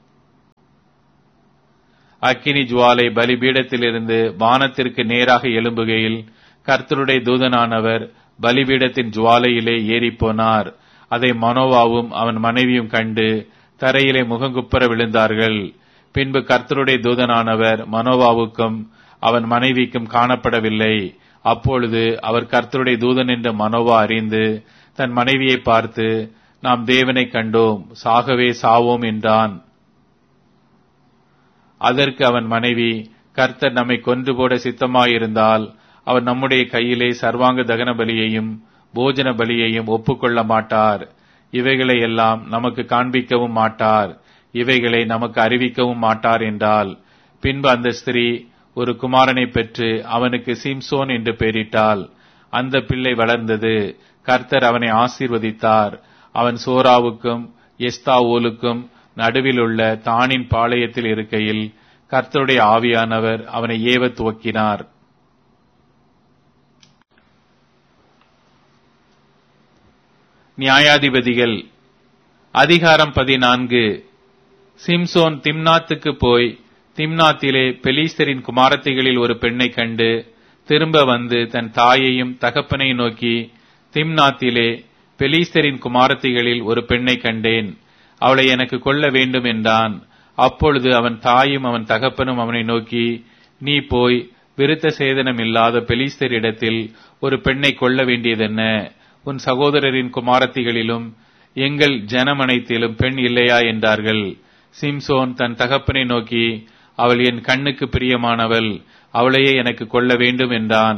அக்கினி ஜுவாலை பலிபீடத்திலிருந்து வானத்திற்கு நேராக எழும்புகையில் கர்த்தருடைய தூதனானவர் பலிபீடத்தின் ஜுவாலையிலே ஏறிப்போனார் அதை மனோவாவும் அவன் மனைவியும் கண்டு தரையிலே முகங்குப்புற விழுந்தார்கள் பின்பு கர்த்தருடைய தூதனானவர் மனோவாவுக்கும் அவன் மனைவிக்கும் காணப்படவில்லை அப்பொழுது அவர் கர்த்தருடைய தூதன் என்று மனோவா அறிந்து தன் மனைவியை பார்த்து நாம் தேவனை கண்டோம் சாகவே சாவோம் என்றான் அதற்கு அவன் மனைவி கர்த்தர் நம்மை கொன்று போட சித்தமாயிருந்தால் அவர் நம்முடைய கையிலே சர்வாங்க தகன பலியையும் போஜன பலியையும் ஒப்புக்கொள்ள மாட்டார் இவைகளை எல்லாம் நமக்கு காண்பிக்கவும் மாட்டார் இவைகளை நமக்கு அறிவிக்கவும் மாட்டார் என்றால் பின்பு அந்த ஸ்திரீ ஒரு குமாரனை பெற்று அவனுக்கு சிம்சோன் என்று பெயரிட்டாள் அந்த பிள்ளை வளர்ந்தது கர்த்தர் அவனை ஆசீர்வதித்தார் அவன் சோராவுக்கும் எஸ்தாவோலுக்கும் நடுவில் உள்ள தானின் பாளையத்தில் இருக்கையில் கர்த்தருடைய ஆவியானவர் அவனை ஏவ துவக்கினார் நியாயாதிபதிகள் அதிகாரம் பதினான்கு சிம்சோன் திம்னாத்துக்கு போய் திம்னாத்திலே பெலீஸ்தரின் குமாரத்திகளில் ஒரு பெண்ணை கண்டு திரும்ப வந்து தன் தாயையும் தகப்பனையும் நோக்கி திம்னாத்திலே பெலீஸ்தரின் குமாரத்திகளில் ஒரு பெண்ணை கண்டேன் அவளை எனக்கு கொள்ள வேண்டும் என்றான் அப்பொழுது அவன் தாயும் அவன் தகப்பனும் அவனை நோக்கி நீ போய் விருத்த சேதனம் இல்லாத பெலிஸ்தரிடத்தில் ஒரு பெண்ணை கொள்ள வேண்டியதென்ன உன் சகோதரரின் குமாரத்திகளிலும் எங்கள் ஜனமனைத்திலும் பெண் இல்லையா என்றார்கள் சிம்சோன் தன் தகப்பனை நோக்கி அவள் என் கண்ணுக்கு பிரியமானவள் அவளையே எனக்கு கொள்ள வேண்டும் என்றான்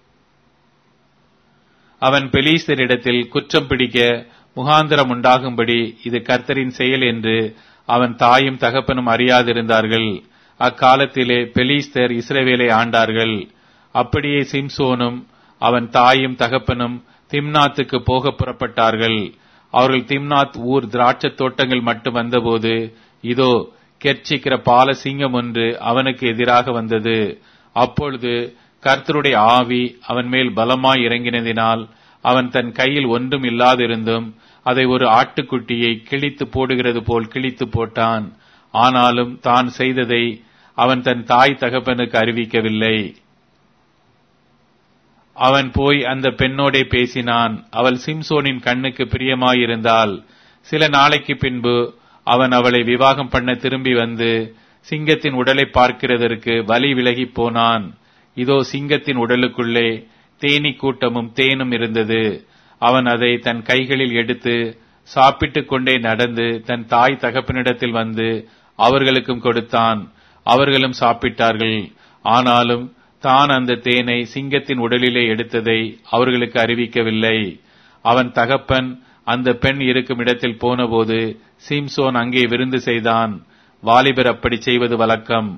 அவன் பெலீஸ்தரிடத்தில் குற்றம் பிடிக்க முகாந்திரம் உண்டாகும்படி இது கர்த்தரின் செயல் என்று அவன் தாயும் தகப்பனும் அறியாதிருந்தார்கள் அக்காலத்திலே பெலீஸ்தர் இஸ்ரவேலை ஆண்டார்கள் அப்படியே சிம்சோனும் அவன் தாயும் தகப்பனும் திம்னாத்துக்கு போக புறப்பட்டார்கள் அவர்கள் திம்னாத் ஊர் திராட்சத் தோட்டங்கள் மட்டும் வந்தபோது இதோ கெர்ச்சிக்கிற பால சிங்கம் ஒன்று அவனுக்கு எதிராக வந்தது அப்பொழுது கர்த்தருடைய ஆவி அவன் மேல் பலமாய் இறங்கினதினால் அவன் தன் கையில் ஒன்றும் இல்லாதிருந்தும் அதை ஒரு ஆட்டுக்குட்டியை கிழித்து போடுகிறது போல் கிழித்து போட்டான் ஆனாலும் தான் செய்ததை அவன் தன் தாய் தகப்பனுக்கு அறிவிக்கவில்லை அவன் போய் அந்த பெண்ணோடே பேசினான் அவள் சிம்சோனின் கண்ணுக்கு பிரியமாயிருந்தால் சில நாளைக்கு பின்பு அவன் அவளை விவாகம் பண்ண திரும்பி வந்து சிங்கத்தின் உடலை பார்க்கிறதற்கு வலி விலகி போனான் இதோ சிங்கத்தின் உடலுக்குள்ளே தேனி கூட்டமும் தேனும் இருந்தது அவன் அதை தன் கைகளில் எடுத்து சாப்பிட்டுக் கொண்டே நடந்து தன் தாய் தகப்பனிடத்தில் வந்து அவர்களுக்கும் கொடுத்தான் அவர்களும் சாப்பிட்டார்கள் ஆனாலும் தான் அந்த தேனை சிங்கத்தின் உடலிலே எடுத்ததை அவர்களுக்கு அறிவிக்கவில்லை அவன் தகப்பன் அந்த பெண் இருக்கும் இடத்தில் போனபோது சிம்சோன் அங்கே விருந்து செய்தான் வாலிபர் அப்படி செய்வது வழக்கம்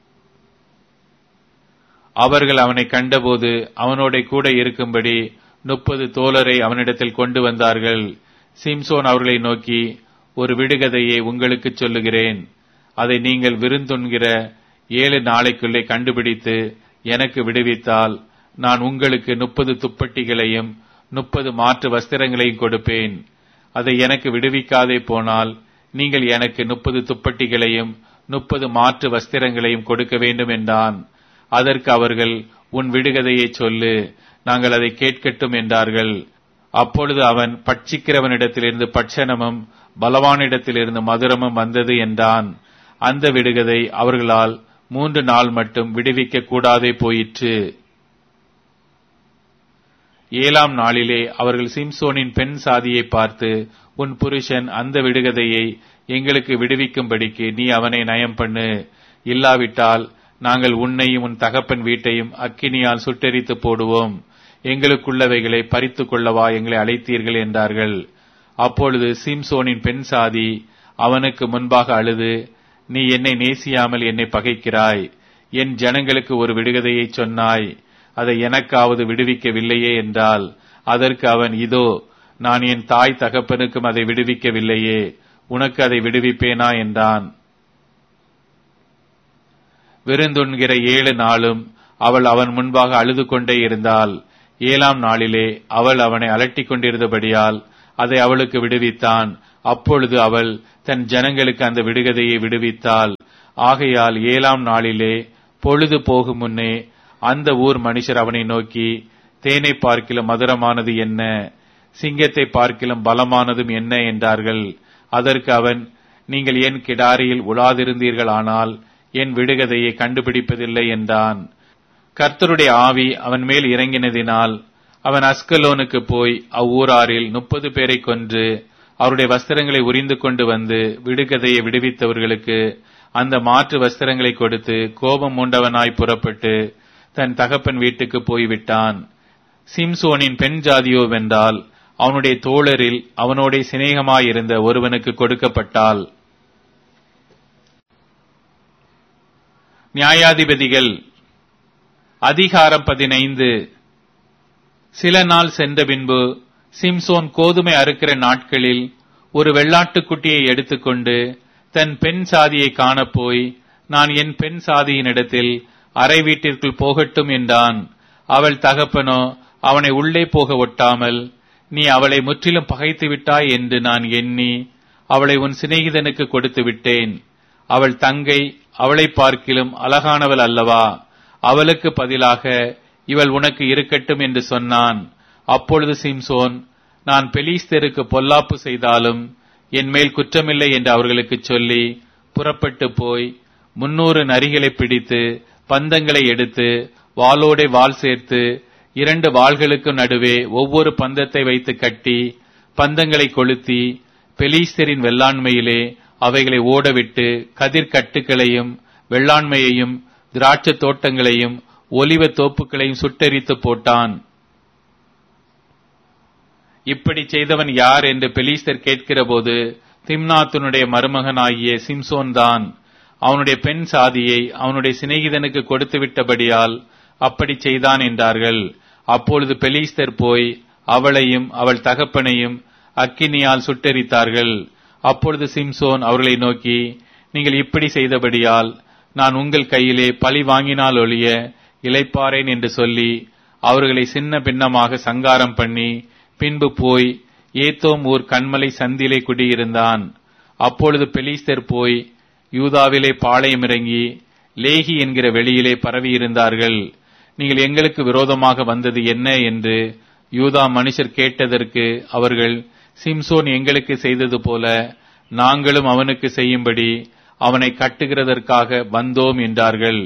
அவர்கள் அவனை கண்டபோது அவனோட கூட இருக்கும்படி முப்பது தோழரை அவனிடத்தில் கொண்டு வந்தார்கள் சிம்சோன் அவர்களை நோக்கி ஒரு விடுகதையை உங்களுக்கு சொல்லுகிறேன் அதை நீங்கள் விருந்துண்கிற ஏழு நாளைக்குள்ளே கண்டுபிடித்து எனக்கு விடுவித்தால் நான் உங்களுக்கு முப்பது துப்பட்டிகளையும் முப்பது மாற்று வஸ்திரங்களையும் கொடுப்பேன் அதை எனக்கு விடுவிக்காதே போனால் நீங்கள் எனக்கு முப்பது துப்பட்டிகளையும் முப்பது மாற்று வஸ்திரங்களையும் கொடுக்க வேண்டும் என்றான் அதற்கு அவர்கள் உன் விடுகதையை சொல்லு நாங்கள் அதை கேட்கட்டும் என்றார்கள் அப்பொழுது அவன் பட்சிக்கிறவனிடத்திலிருந்து பட்சணமும் பலவானிடத்திலிருந்து மதுரமும் வந்தது என்றான் அந்த விடுகதை அவர்களால் மூன்று நாள் மட்டும் விடுவிக்க கூடாதே போயிற்று ஏழாம் நாளிலே அவர்கள் சிம்சோனின் பெண் சாதியை பார்த்து உன் புருஷன் அந்த விடுகதையை எங்களுக்கு விடுவிக்கும்படிக்கு நீ அவனை நயம் பண்ணு இல்லாவிட்டால் நாங்கள் உன்னையும் உன் தகப்பன் வீட்டையும் அக்கினியால் சுட்டெரித்து போடுவோம் எங்களுக்குள்ளவைகளை பறித்து கொள்ளவா எங்களை அழைத்தீர்கள் என்றார்கள் அப்பொழுது சிம்சோனின் பெண் சாதி அவனுக்கு முன்பாக அழுது நீ என்னை நேசியாமல் என்னை பகைக்கிறாய் என் ஜனங்களுக்கு ஒரு விடுகதையை சொன்னாய் அதை எனக்காவது விடுவிக்கவில்லையே என்றால் அதற்கு அவன் இதோ நான் என் தாய் தகப்பனுக்கும் அதை விடுவிக்கவில்லையே உனக்கு அதை விடுவிப்பேனா என்றான் விருந்துண்கிற ஏழு நாளும் அவள் அவன் முன்பாக அழுது கொண்டே இருந்தாள் ஏழாம் நாளிலே அவள் அவனை அலட்டிக் கொண்டிருந்தபடியால் அதை அவளுக்கு விடுவித்தான் அப்பொழுது அவள் தன் ஜனங்களுக்கு அந்த விடுகதையை விடுவித்தாள் ஆகையால் ஏழாம் நாளிலே பொழுது போகும் முன்னே அந்த ஊர் மனுஷர் அவனை நோக்கி தேனை பார்க்கிலும் மதுரமானது என்ன சிங்கத்தை பார்க்கிலும் பலமானதும் என்ன என்றார்கள் அதற்கு அவன் நீங்கள் என் கிடாரியில் உலாதிருந்தீர்கள் ஆனால் என் விடுகதையை கண்டுபிடிப்பதில்லை என்றான் கர்த்தருடைய ஆவி அவன் மேல் இறங்கினதினால் அவன் அஸ்கலோனுக்கு போய் அவ்வூராரில் முப்பது பேரை கொன்று அவருடைய வஸ்திரங்களை உரிந்து கொண்டு வந்து விடுகதையை விடுவித்தவர்களுக்கு அந்த மாற்று வஸ்திரங்களை கொடுத்து கோபம் மூண்டவனாய் புறப்பட்டு தன் தகப்பன் வீட்டுக்கு போய்விட்டான் சிம்சோனின் பெண் ஜாதியோ வென்றால் அவனுடைய தோழரில் அவனோட சிநேகமாயிருந்த ஒருவனுக்கு கொடுக்கப்பட்டாள் நியாயாதிபதிகள் அதிகாரம் பதினைந்து சில நாள் சென்ற பின்பு சிம்சோன் கோதுமை அறுக்கிற நாட்களில் ஒரு வெள்ளாட்டுக்குட்டியை எடுத்துக்கொண்டு தன் பெண் சாதியை காணப்போய் நான் என் பெண் சாதியினிடத்தில் அறை வீட்டிற்குள் போகட்டும் என்றான் அவள் தகப்பனோ அவனை உள்ளே போக ஒட்டாமல் நீ அவளை முற்றிலும் பகைத்து விட்டாய் என்று நான் எண்ணி அவளை உன் சிநேகிதனுக்கு கொடுத்து விட்டேன் அவள் தங்கை அவளை பார்க்கிலும் அழகானவள் அல்லவா அவளுக்கு பதிலாக இவள் உனக்கு இருக்கட்டும் என்று சொன்னான் அப்பொழுது சிம்சோன் நான் பெலிஸ்தருக்கு பொல்லாப்பு செய்தாலும் என் மேல் குற்றமில்லை என்று அவர்களுக்கு சொல்லி புறப்பட்டு போய் முன்னூறு நரிகளை பிடித்து பந்தங்களை எடுத்து வாளோடே வாள் சேர்த்து இரண்டு வாள்களுக்கு நடுவே ஒவ்வொரு பந்தத்தை வைத்து கட்டி பந்தங்களை கொளுத்தி பெலிஸ்தரின் வெள்ளாண்மையிலே அவைகளை ஓடவிட்டு கதிர்கட்டுகளையும் வெள்ளாண்மையையும் திராட்சை தோட்டங்களையும் ஒலிவ தோப்புகளையும் சுட்டெரித்து போட்டான் இப்படி செய்தவன் யார் என்று பெலிஸ்தர் கேட்கிறபோது திம்னாத்துனுடைய மருமகனாகிய சிம்சோன் தான் அவனுடைய பெண் சாதியை அவனுடைய சிநேகிதனுக்கு கொடுத்து விட்டபடியால் அப்படி செய்தான் என்றார்கள் அப்பொழுது பெலிஸ்தர் போய் அவளையும் அவள் தகப்பனையும் அக்கினியால் சுட்டெரித்தார்கள் அப்பொழுது சிம்சோன் அவர்களை நோக்கி நீங்கள் இப்படி செய்தபடியால் நான் உங்கள் கையிலே பழி வாங்கினால் ஒழிய இளைப்பாறேன் என்று சொல்லி அவர்களை சின்ன பின்னமாக சங்காரம் பண்ணி பின்பு போய் ஏத்தோம் ஊர் கண்மலை சந்திலே குடியிருந்தான் அப்பொழுது பெலிஸ்தர் போய் யூதாவிலே பாளையம் இறங்கி லேகி என்கிற வெளியிலே பரவியிருந்தார்கள் நீங்கள் எங்களுக்கு விரோதமாக வந்தது என்ன என்று யூதா மனுஷர் கேட்டதற்கு அவர்கள் சிம்சோன் எங்களுக்கு செய்தது போல நாங்களும் அவனுக்கு செய்யும்படி அவனை கட்டுகிறதற்காக வந்தோம் என்றார்கள்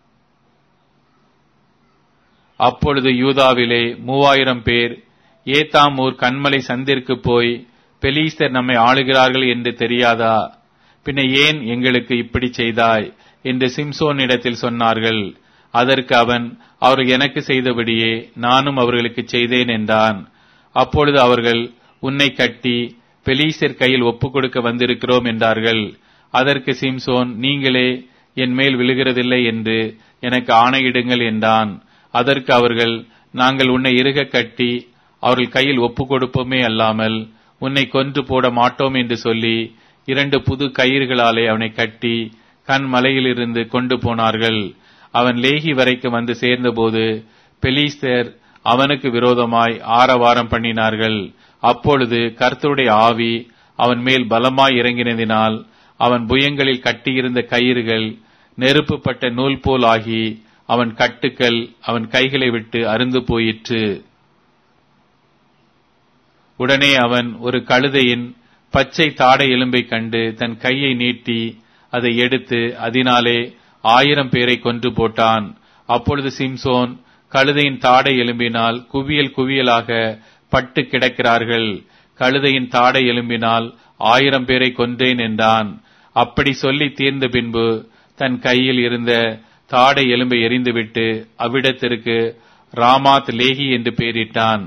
அப்பொழுது யூதாவிலே மூவாயிரம் பேர் ஏத்தாமூர் கண்மலை சந்திற்கு போய் பெலீஸ்தர் நம்மை ஆளுகிறார்கள் என்று தெரியாதா பின்ன ஏன் எங்களுக்கு இப்படி செய்தாய் என்று சிம்சோனிடத்தில் சொன்னார்கள் அதற்கு அவன் அவர்கள் எனக்கு செய்தபடியே நானும் அவர்களுக்கு செய்தேன் என்றான் அப்பொழுது அவர்கள் உன்னை கட்டி பெலீசர் கையில் ஒப்புக் கொடுக்க வந்திருக்கிறோம் என்றார்கள் அதற்கு சிம்சோன் நீங்களே என் மேல் விழுகிறதில்லை என்று எனக்கு ஆணையிடுங்கள் என்றான் அதற்கு அவர்கள் நாங்கள் உன்னை இறுக கட்டி அவர்கள் கையில் ஒப்புக் கொடுப்போமே அல்லாமல் உன்னை கொன்று போட மாட்டோம் என்று சொல்லி இரண்டு புது கயிறுகளாலே அவனை கட்டி கண் மலையிலிருந்து கொண்டு போனார்கள் அவன் லேகி வரைக்கும் வந்து சேர்ந்தபோது பெலிஸ்தர் அவனுக்கு விரோதமாய் ஆரவாரம் பண்ணினார்கள் அப்பொழுது கர்த்தருடைய ஆவி அவன் மேல் பலமாய் இறங்கினதினால் அவன் புயங்களில் கட்டியிருந்த கயிறுகள் நெருப்புப்பட்ட நூல் போல் ஆகி அவன் கட்டுக்கள் அவன் கைகளை விட்டு அருந்து போயிற்று உடனே அவன் ஒரு கழுதையின் பச்சை தாடை எலும்பை கண்டு தன் கையை நீட்டி அதை எடுத்து அதனாலே ஆயிரம் பேரை கொன்று போட்டான் அப்பொழுது சிம்சோன் கழுதையின் தாடை எலும்பினால் குவியல் குவியலாக பட்டு கிடக்கிறார்கள் கழுதையின் தாடை எலும்பினால் ஆயிரம் பேரை கொன்றேன் என்றான் அப்படி சொல்லி தீர்ந்த பின்பு தன் கையில் இருந்த தாடை எலும்பை எறிந்துவிட்டு அவ்விடத்திற்கு ராமாத் லேகி என்று பெயரிட்டான்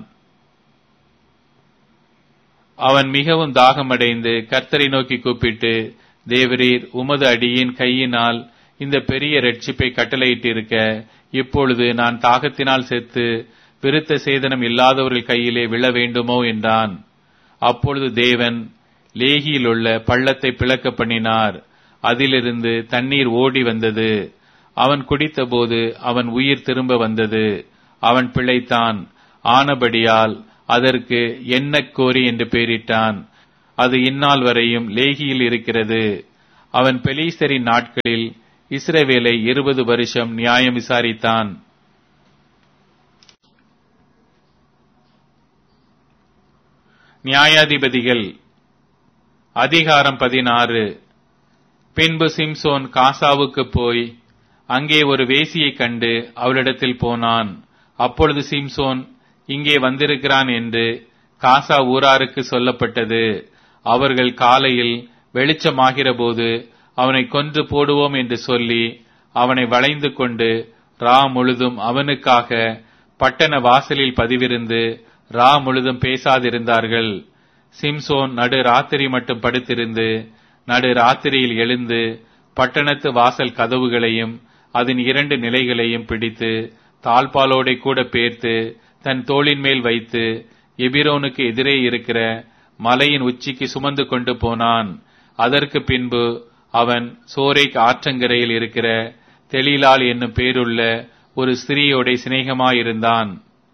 அவன் மிகவும் தாகமடைந்து கர்த்தரை நோக்கி கூப்பிட்டு தேவரீர் உமது அடியின் கையினால் இந்த பெரிய ரட்சிப்பை கட்டளையிட்டிருக்க இப்பொழுது நான் தாகத்தினால் செத்து விருத்த சேதனம் இல்லாதவர்கள் கையிலே விழ வேண்டுமோ என்றான் அப்பொழுது தேவன் லேகியில் உள்ள பள்ளத்தை பிளக்க பண்ணினார் அதிலிருந்து தண்ணீர் ஓடி வந்தது அவன் குடித்தபோது அவன் உயிர் திரும்ப வந்தது அவன் பிழைத்தான் ஆனபடியால் அதற்கு எண்ணக்கோரி என்று பெயரிட்டான் அது இந்நாள் வரையும் லேகியில் இருக்கிறது அவன் பெலீஸ்தரின் நாட்களில் இஸ்ரவேலை இருபது வருஷம் நியாயம் விசாரித்தான் நியாயாதிபதிகள் அதிகாரம் பதினாறு பின்பு சிம்சோன் காசாவுக்கு போய் அங்கே ஒரு வேசியைக் கண்டு அவளிடத்தில் போனான் அப்பொழுது சிம்சோன் இங்கே வந்திருக்கிறான் என்று காசா ஊராருக்கு சொல்லப்பட்டது அவர்கள் காலையில் வெளிச்சமாகிற போது அவனை கொன்று போடுவோம் என்று சொல்லி அவனை வளைந்து கொண்டு ரா முழுதும் அவனுக்காக பட்டண வாசலில் பதிவிருந்து ரா முழுதும் பேசாதிருந்தார்கள் சிம்சோன் நடு ராத்திரி மட்டும் படுத்திருந்து நடு ராத்திரியில் எழுந்து பட்டணத்து வாசல் கதவுகளையும் அதன் இரண்டு நிலைகளையும் பிடித்து தாழ்பாலோடை கூட பேர்த்து தன் தோளின் மேல் வைத்து எபிரோனுக்கு எதிரே இருக்கிற மலையின் உச்சிக்கு சுமந்து கொண்டு போனான் அதற்கு பின்பு அவன் சோரைக் ஆற்றங்கரையில் இருக்கிற தெளிலால் என்னும் பேருள்ள ஒரு ஸ்திரீயோட சிநேகமாயிருந்தான்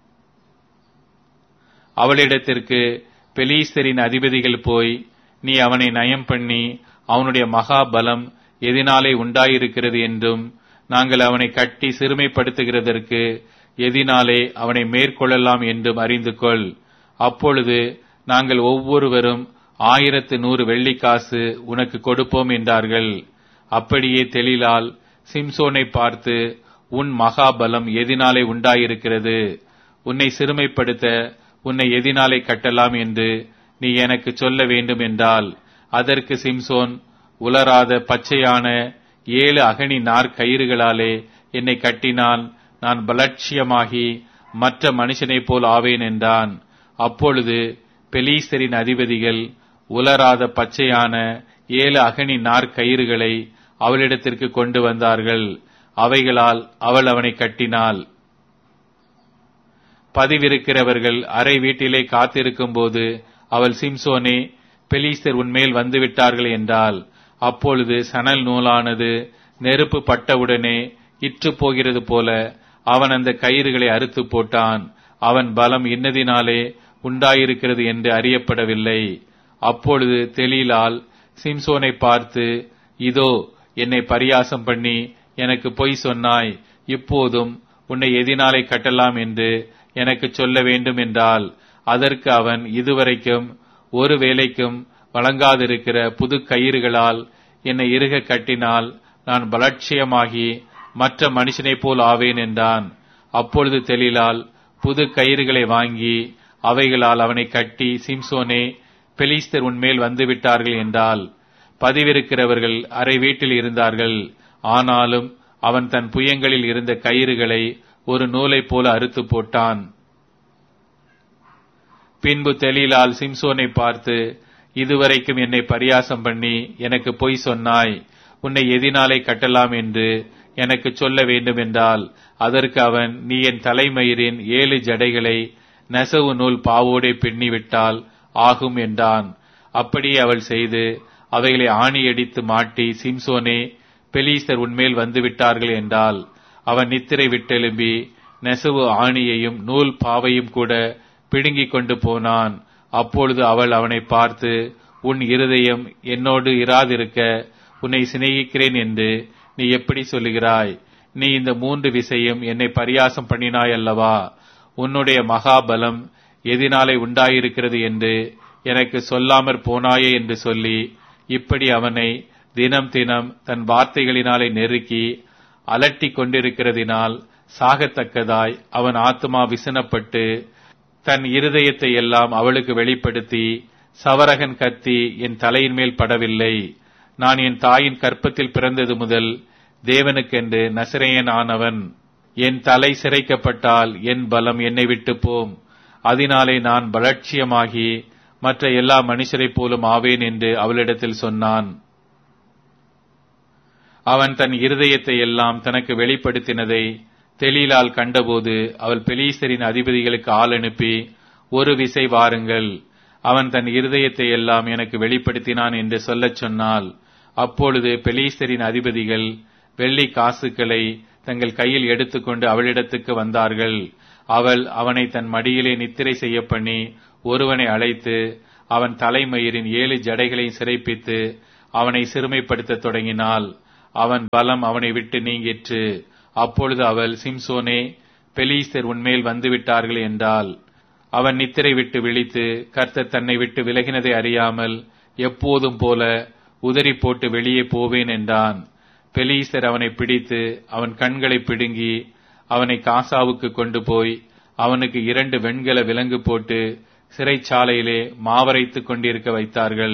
அவளிடத்திற்கு பெலீஸ்தரின் அதிபதிகள் போய் நீ அவனை நயம் பண்ணி அவனுடைய மகா பலம் எதினாலே உண்டாயிருக்கிறது என்றும் நாங்கள் அவனை கட்டி சிறுமைப்படுத்துகிறதற்கு எதினாலே அவனை மேற்கொள்ளலாம் என்றும் அறிந்து கொள் அப்பொழுது நாங்கள் ஒவ்வொருவரும் ஆயிரத்து நூறு வெள்ளிக்காசு உனக்கு கொடுப்போம் என்றார்கள் அப்படியே தெளிலால் சிம்சோனை பார்த்து உன் மகாபலம் எதினாலே உண்டாயிருக்கிறது உன்னை சிறுமைப்படுத்த உன்னை எதினாலே கட்டலாம் என்று நீ எனக்கு சொல்ல வேண்டும் என்றால் அதற்கு சிம்சோன் உலராத பச்சையான ஏழு அகனி நார் கயிறுகளாலே என்னை கட்டினால் நான் பலட்சியமாகி மற்ற மனுஷனைப் போல் ஆவேன் என்றான் அப்பொழுது பெலீஸ்தரின் அதிபதிகள் உலராத பச்சையான ஏழு அகனி நார் கயிறுகளை அவளிடத்திற்கு கொண்டு வந்தார்கள் அவைகளால் அவள் அவனை கட்டினாள் பதிவிருக்கிறவர்கள் அறை வீட்டிலே காத்திருக்கும் போது அவள் சிம்சோனே பெலீஸ்தர் உன்மேல் வந்துவிட்டார்கள் என்றால் அப்பொழுது சணல் நூலானது நெருப்பு பட்டவுடனே இற்று போகிறது போல அவன் அந்த கயிறுகளை அறுத்து போட்டான் அவன் பலம் இன்னதினாலே உண்டாயிருக்கிறது என்று அறியப்படவில்லை அப்பொழுது தெளிலால் சிம்சோனை பார்த்து இதோ என்னை பரியாசம் பண்ணி எனக்கு பொய் சொன்னாய் இப்போதும் உன்னை எதினாலே கட்டலாம் என்று எனக்கு சொல்ல வேண்டும் என்றால் அதற்கு அவன் இதுவரைக்கும் ஒரு வேலைக்கும் வழங்காதிருக்கிற புது கயிறுகளால் என்னை இறுக கட்டினால் நான் பலட்சியமாகி மற்ற மனுஷனைப் போல் ஆவேன் என்றான் அப்பொழுது தெளிலால் புது கயிறுகளை வாங்கி அவைகளால் அவனை கட்டி சிம்சோனே பெலிஸ்தர் உன்மேல் வந்துவிட்டார்கள் என்றால் பதிவிருக்கிறவர்கள் அறை வீட்டில் இருந்தார்கள் ஆனாலும் அவன் தன் புயங்களில் இருந்த கயிறுகளை ஒரு நூலைப் போல அறுத்து போட்டான் பின்பு தெளிலால் சிம்சோனை பார்த்து இதுவரைக்கும் என்னை பரியாசம் பண்ணி எனக்கு பொய் சொன்னாய் உன்னை எதினாலே கட்டலாம் என்று எனக்கு சொல்ல வேண்டும் என்றால் அதற்கு அவன் நீ என் தலைமயிரின் ஏழு ஜடைகளை நெசவு நூல் பாவோடே பின்னிவிட்டால் ஆகும் என்றான் அப்படியே அவள் செய்து அவைகளை ஆணியடித்து மாட்டி சிம்சோனே பெலீஸ்தர் உன்மேல் வந்துவிட்டார்கள் என்றால் அவன் நித்திரை விட்டெலும்பி நெசவு ஆணியையும் நூல் பாவையும் கூட பிடுங்கிக் கொண்டு போனான் அப்பொழுது அவள் அவனை பார்த்து உன் இருதயம் என்னோடு இராதிருக்க உன்னை சிநேகிக்கிறேன் என்று நீ எப்படி சொல்லுகிறாய் நீ இந்த மூன்று விசையும் என்னை பரியாசம் பண்ணினாய் அல்லவா உன்னுடைய மகாபலம் எதினாலே உண்டாயிருக்கிறது என்று எனக்கு சொல்லாமற் போனாயே என்று சொல்லி இப்படி அவனை தினம் தினம் தன் வார்த்தைகளினாலே நெருக்கி அலட்டிக் கொண்டிருக்கிறதினால் சாகத்தக்கதாய் அவன் ஆத்மா விசனப்பட்டு தன் இருதயத்தை எல்லாம் அவளுக்கு வெளிப்படுத்தி சவரகன் கத்தி என் தலையின் மேல் படவில்லை நான் என் தாயின் கற்பத்தில் பிறந்தது முதல் தேவனுக்கென்று நசிரேயன் ஆனவன் என் தலை சிரைக்கப்பட்டால் என் பலம் என்னை விட்டு போம் அதனாலே நான் பலட்சியமாகி மற்ற எல்லா மனுஷரைப் போலும் ஆவேன் என்று அவளிடத்தில் சொன்னான் அவன் தன் இருதயத்தை எல்லாம் தனக்கு வெளிப்படுத்தினதை தெளிலால் கண்டபோது அவள் பெலீசரின் அதிபதிகளுக்கு ஆள் அனுப்பி ஒரு விசை வாருங்கள் அவன் தன் இருதயத்தை எல்லாம் எனக்கு வெளிப்படுத்தினான் என்று சொல்லச் சொன்னால் அப்பொழுது பெலீஸ்தரின் அதிபதிகள் வெள்ளி காசுகளை தங்கள் கையில் எடுத்துக்கொண்டு அவளிடத்துக்கு வந்தார்கள் அவள் அவனை தன் மடியிலே நித்திரை செய்ய பண்ணி ஒருவனை அழைத்து அவன் தலைமயிரின் ஏழு ஜடைகளை சிறைப்பித்து அவனை சிறுமைப்படுத்த தொடங்கினாள் அவன் பலம் அவனை விட்டு நீங்கிற்று அப்பொழுது அவள் சிம்சோனே பெலீஸ்தர் உன்மேல் வந்துவிட்டார்கள் என்றால் அவன் நித்திரை விட்டு விழித்து கர்த்தர் தன்னை விட்டு விலகினதை அறியாமல் எப்போதும் போல உதறி போட்டு வெளியே போவேன் என்றான் பெலீஸ்தர் அவனை பிடித்து அவன் கண்களை பிடுங்கி அவனை காசாவுக்கு கொண்டு போய் அவனுக்கு இரண்டு வெண்கல விலங்கு போட்டு சிறைச்சாலையிலே மாவரைத்துக் கொண்டிருக்க வைத்தார்கள்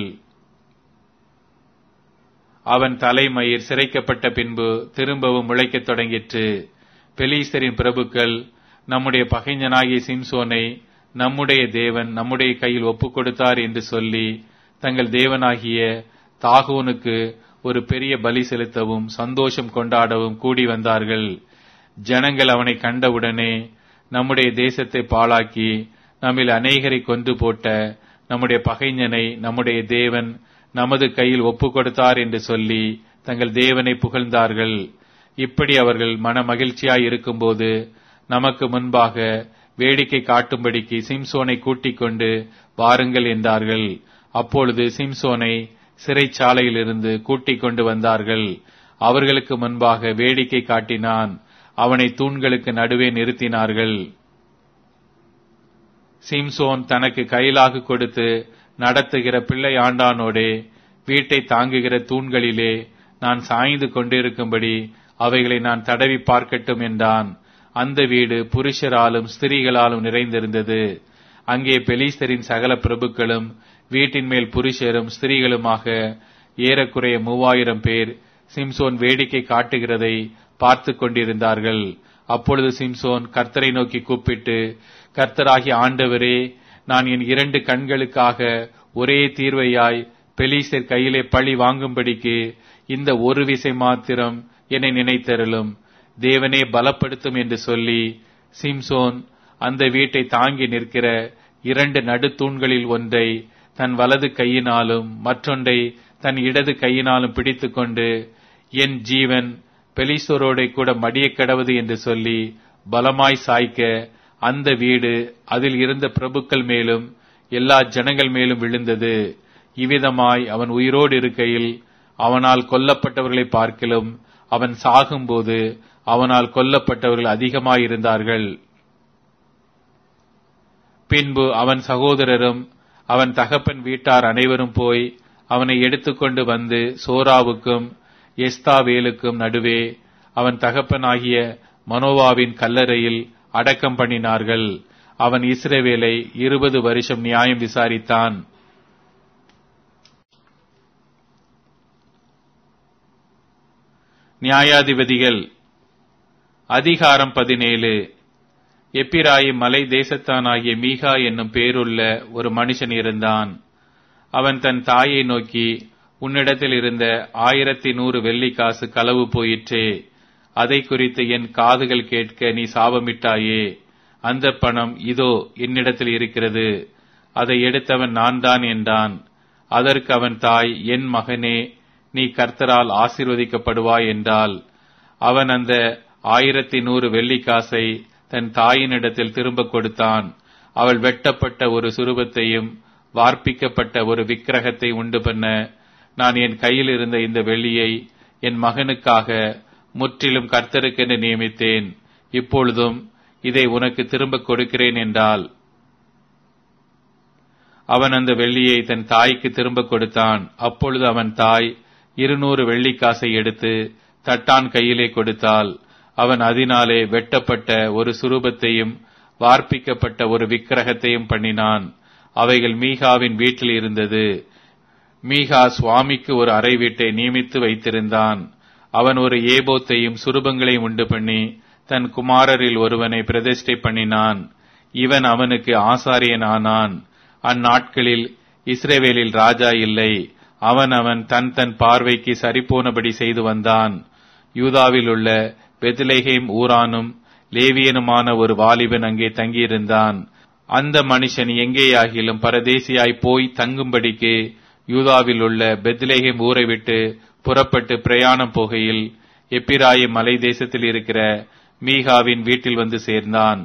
அவன் தலைமயிர் சிரைக்கப்பட்ட பின்பு திரும்பவும் முளைக்கத் தொடங்கிற்று பெலீஸ்தரின் பிரபுக்கள் நம்முடைய பகைஞனாகிய சிம்சோனை நம்முடைய தேவன் நம்முடைய கையில் ஒப்புக் கொடுத்தார் என்று சொல்லி தங்கள் தேவனாகிய தாகோனுக்கு ஒரு பெரிய பலி செலுத்தவும் சந்தோஷம் கொண்டாடவும் கூடி வந்தார்கள் ஜனங்கள் அவனை கண்டவுடனே நம்முடைய தேசத்தை பாழாக்கி நம்மில் அநேகரை கொன்று போட்ட நம்முடைய பகைஞனை நம்முடைய தேவன் நமது கையில் ஒப்புக் கொடுத்தார் என்று சொல்லி தங்கள் தேவனை புகழ்ந்தார்கள் இப்படி அவர்கள் மன மகிழ்ச்சியாய் இருக்கும்போது நமக்கு முன்பாக வேடிக்கை காட்டும்படிக்கு சிம்சோனை கூட்டிக் கொண்டு வாருங்கள் என்றார்கள் அப்பொழுது சிம்சோனை சிறைச்சாலையிலிருந்து கூட்டிக் கொண்டு வந்தார்கள் அவர்களுக்கு முன்பாக வேடிக்கை காட்டினான் அவனை தூண்களுக்கு நடுவே நிறுத்தினார்கள் சிம்சோன் தனக்கு கையிலாக கொடுத்து நடத்துகிற பிள்ளை ஆண்டானோடே வீட்டை தாங்குகிற தூண்களிலே நான் சாய்ந்து கொண்டிருக்கும்படி அவைகளை நான் தடவி பார்க்கட்டும் என்றான் அந்த வீடு புருஷராலும் ஸ்திரீகளாலும் நிறைந்திருந்தது அங்கே பெலிஸ்தரின் சகல பிரபுக்களும் வீட்டின் மேல் புருஷரும் ஸ்திரீகளுமாக ஏறக்குறைய மூவாயிரம் பேர் சிம்சோன் வேடிக்கை காட்டுகிறதை பார்த்து கொண்டிருந்தார்கள் அப்பொழுது சிம்சோன் கர்த்தரை நோக்கி கூப்பிட்டு கர்த்தராகி ஆண்டவரே நான் என் இரண்டு கண்களுக்காக ஒரே தீர்வையாய் பெலீசர் கையிலே பழி வாங்கும்படிக்கு இந்த ஒரு விசை மாத்திரம் என்னை நினைத்தருளும் தேவனே பலப்படுத்தும் என்று சொல்லி சிம்சோன் அந்த வீட்டை தாங்கி நிற்கிற இரண்டு நடுத்தூண்களில் ஒன்றை தன் வலது கையினாலும் மற்றொன்றை தன் இடது கையினாலும் பிடித்துக்கொண்டு என் ஜீவன் பெலிசோரோட கூட மடிய கடவுது என்று சொல்லி பலமாய் சாய்க்க அந்த வீடு அதில் இருந்த பிரபுக்கள் மேலும் எல்லா ஜனங்கள் மேலும் விழுந்தது இவ்விதமாய் அவன் உயிரோடு இருக்கையில் அவனால் கொல்லப்பட்டவர்களை பார்க்கிலும் அவன் சாகும்போது அவனால் கொல்லப்பட்டவர்கள் அதிகமாயிருந்தார்கள் பின்பு அவன் சகோதரரும் அவன் தகப்பன் வீட்டார் அனைவரும் போய் அவனை எடுத்துக்கொண்டு வந்து சோராவுக்கும் எஸ்தாவேலுக்கும் நடுவே அவன் தகப்பனாகிய மனோவாவின் கல்லறையில் அடக்கம் பண்ணினார்கள் அவன் இஸ்ரவேலை இருபது வருஷம் நியாயம் விசாரித்தான் நியாயாதிபதிகள் அதிகாரம் பதினேழு எப்பிராயிம் மலை தேசத்தானாகிய மீகா என்னும் பேருள்ள ஒரு மனுஷன் இருந்தான் அவன் தன் தாயை நோக்கி உன்னிடத்தில் இருந்த ஆயிரத்தி நூறு வெள்ளிக்காசு களவு போயிற்றே அதை குறித்து என் காதுகள் கேட்க நீ சாபமிட்டாயே அந்த பணம் இதோ என்னிடத்தில் இருக்கிறது அதை எடுத்தவன் நான் தான் என்றான் அதற்கு அவன் தாய் என் மகனே நீ கர்த்தரால் ஆசீர்வதிக்கப்படுவாய் என்றால் அவன் அந்த ஆயிரத்தி நூறு வெள்ளிக்காசை தன் தாயினிடத்தில் திரும்ப கொடுத்தான் அவள் வெட்டப்பட்ட ஒரு சுரூபத்தையும் வார்ப்பிக்கப்பட்ட ஒரு விக்கிரகத்தை உண்டு பண்ண நான் என் கையில் இருந்த இந்த வெள்ளியை என் மகனுக்காக முற்றிலும் கர்த்தருக்கென்று நியமித்தேன் இப்பொழுதும் இதை உனக்கு திரும்ப கொடுக்கிறேன் என்றால் அவன் அந்த வெள்ளியை தன் தாய்க்கு திரும்ப கொடுத்தான் அப்பொழுது அவன் தாய் இருநூறு வெள்ளிக்காசை எடுத்து தட்டான் கையிலே கொடுத்தாள் அவன் அதனாலே வெட்டப்பட்ட ஒரு சுரூபத்தையும் வார்ப்பிக்கப்பட்ட ஒரு விக்கிரகத்தையும் பண்ணினான் அவைகள் மீகாவின் வீட்டில் இருந்தது மீகா சுவாமிக்கு ஒரு அறை வீட்டை நியமித்து வைத்திருந்தான் அவன் ஒரு ஏபோத்தையும் சுரூபங்களையும் உண்டு பண்ணி தன் குமாரரில் ஒருவனை பிரதிஷ்டை பண்ணினான் இவன் அவனுக்கு ஆசாரியன் ஆனான் அந்நாட்களில் இஸ்ரேவேலில் ராஜா இல்லை அவன் அவன் தன் தன் பார்வைக்கு சரிபோனபடி செய்து வந்தான் யூதாவில் உள்ள பெத்லேஹேம் ஊரானும் லேவியனுமான ஒரு வாலிபன் அங்கே தங்கியிருந்தான் அந்த மனுஷன் எங்கேயாகிலும் பரதேசியாய் போய் தங்கும்படிக்கு யூதாவில் உள்ள பெத்லேஹேம் ஊரை விட்டு புறப்பட்டு பிரயாணம் போகையில் எப்பிராயிம் மலை தேசத்தில் இருக்கிற மீகாவின் வீட்டில் வந்து சேர்ந்தான்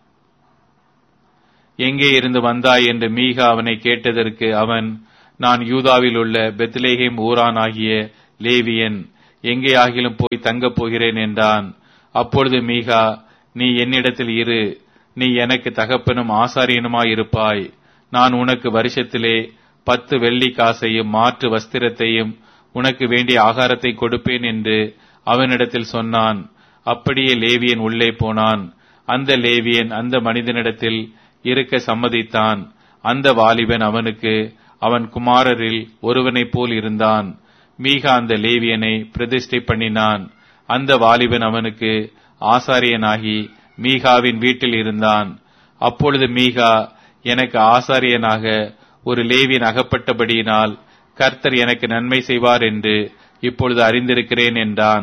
எங்கே இருந்து வந்தாய் என்று மீகா அவனை கேட்டதற்கு அவன் நான் யூதாவில் உள்ள பெத்லேஹேம் ஊரான் ஆகிய லேவியன் எங்கே ஆகிலும் போய் தங்கப் போகிறேன் என்றான் அப்பொழுது மீகா நீ என்னிடத்தில் இரு நீ எனக்கு தகப்பனும் ஆசாரியனுமாயிருப்பாய் நான் உனக்கு வருஷத்திலே பத்து வெள்ளி காசையும் மாற்று வஸ்திரத்தையும் உனக்கு வேண்டிய ஆகாரத்தை கொடுப்பேன் என்று அவனிடத்தில் சொன்னான் அப்படியே லேவியன் உள்ளே போனான் அந்த லேவியன் அந்த மனிதனிடத்தில் இருக்க சம்மதித்தான் அந்த வாலிபன் அவனுக்கு அவன் குமாரரில் ஒருவனைப் போல் இருந்தான் மீகா அந்த லேவியனை பிரதிஷ்டை பண்ணினான் அந்த வாலிபன் அவனுக்கு ஆசாரியனாகி மீகாவின் வீட்டில் இருந்தான் அப்பொழுது மீகா எனக்கு ஆசாரியனாக ஒரு லேவியன் அகப்பட்டபடியினால் கர்த்தர் எனக்கு நன்மை செய்வார் என்று இப்பொழுது அறிந்திருக்கிறேன் என்றான்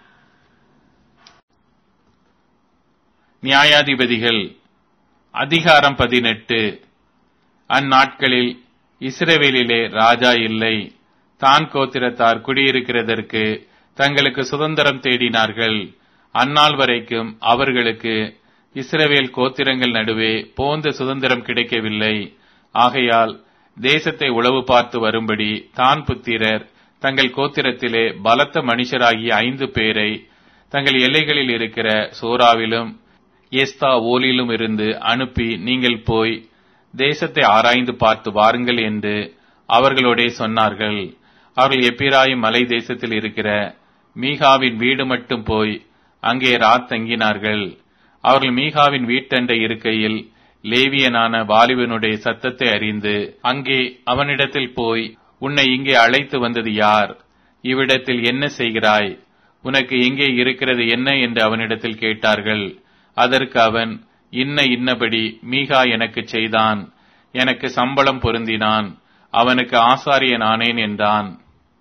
நியாயாதிபதிகள் அதிகாரம் பதினெட்டு அந்நாட்களில் இஸ்ரவேலிலே ராஜா இல்லை தான் கோத்திரத்தார் குடியிருக்கிறதற்கு தங்களுக்கு சுதந்திரம் தேடினார்கள் அந்நாள் வரைக்கும் அவர்களுக்கு இஸ்ரவேல் கோத்திரங்கள் நடுவே போந்த சுதந்திரம் கிடைக்கவில்லை ஆகையால் தேசத்தை உளவு பார்த்து வரும்படி தான் புத்திரர் தங்கள் கோத்திரத்திலே பலத்த மனுஷராகிய ஐந்து பேரை தங்கள் எல்லைகளில் இருக்கிற சோராவிலும் எஸ்தா ஓலிலும் இருந்து அனுப்பி நீங்கள் போய் தேசத்தை ஆராய்ந்து பார்த்து வாருங்கள் என்று அவர்களோடே சொன்னார்கள் அவர்கள் எப்பிராயும் மலை தேசத்தில் இருக்கிற மீகாவின் வீடு மட்டும் போய் அங்கே ராத் தங்கினார்கள் அவர்கள் மீகாவின் வீட்டண்டை இருக்கையில் லேவியனான வாலிபனுடைய சத்தத்தை அறிந்து அங்கே அவனிடத்தில் போய் உன்னை இங்கே அழைத்து வந்தது யார் இவ்விடத்தில் என்ன செய்கிறாய் உனக்கு எங்கே இருக்கிறது என்ன என்று அவனிடத்தில் கேட்டார்கள் அதற்கு அவன் இன்ன இன்னபடி மீகா எனக்கு செய்தான் எனக்கு சம்பளம் பொருந்தினான் அவனுக்கு ஆசாரியன் ஆனேன் என்றான்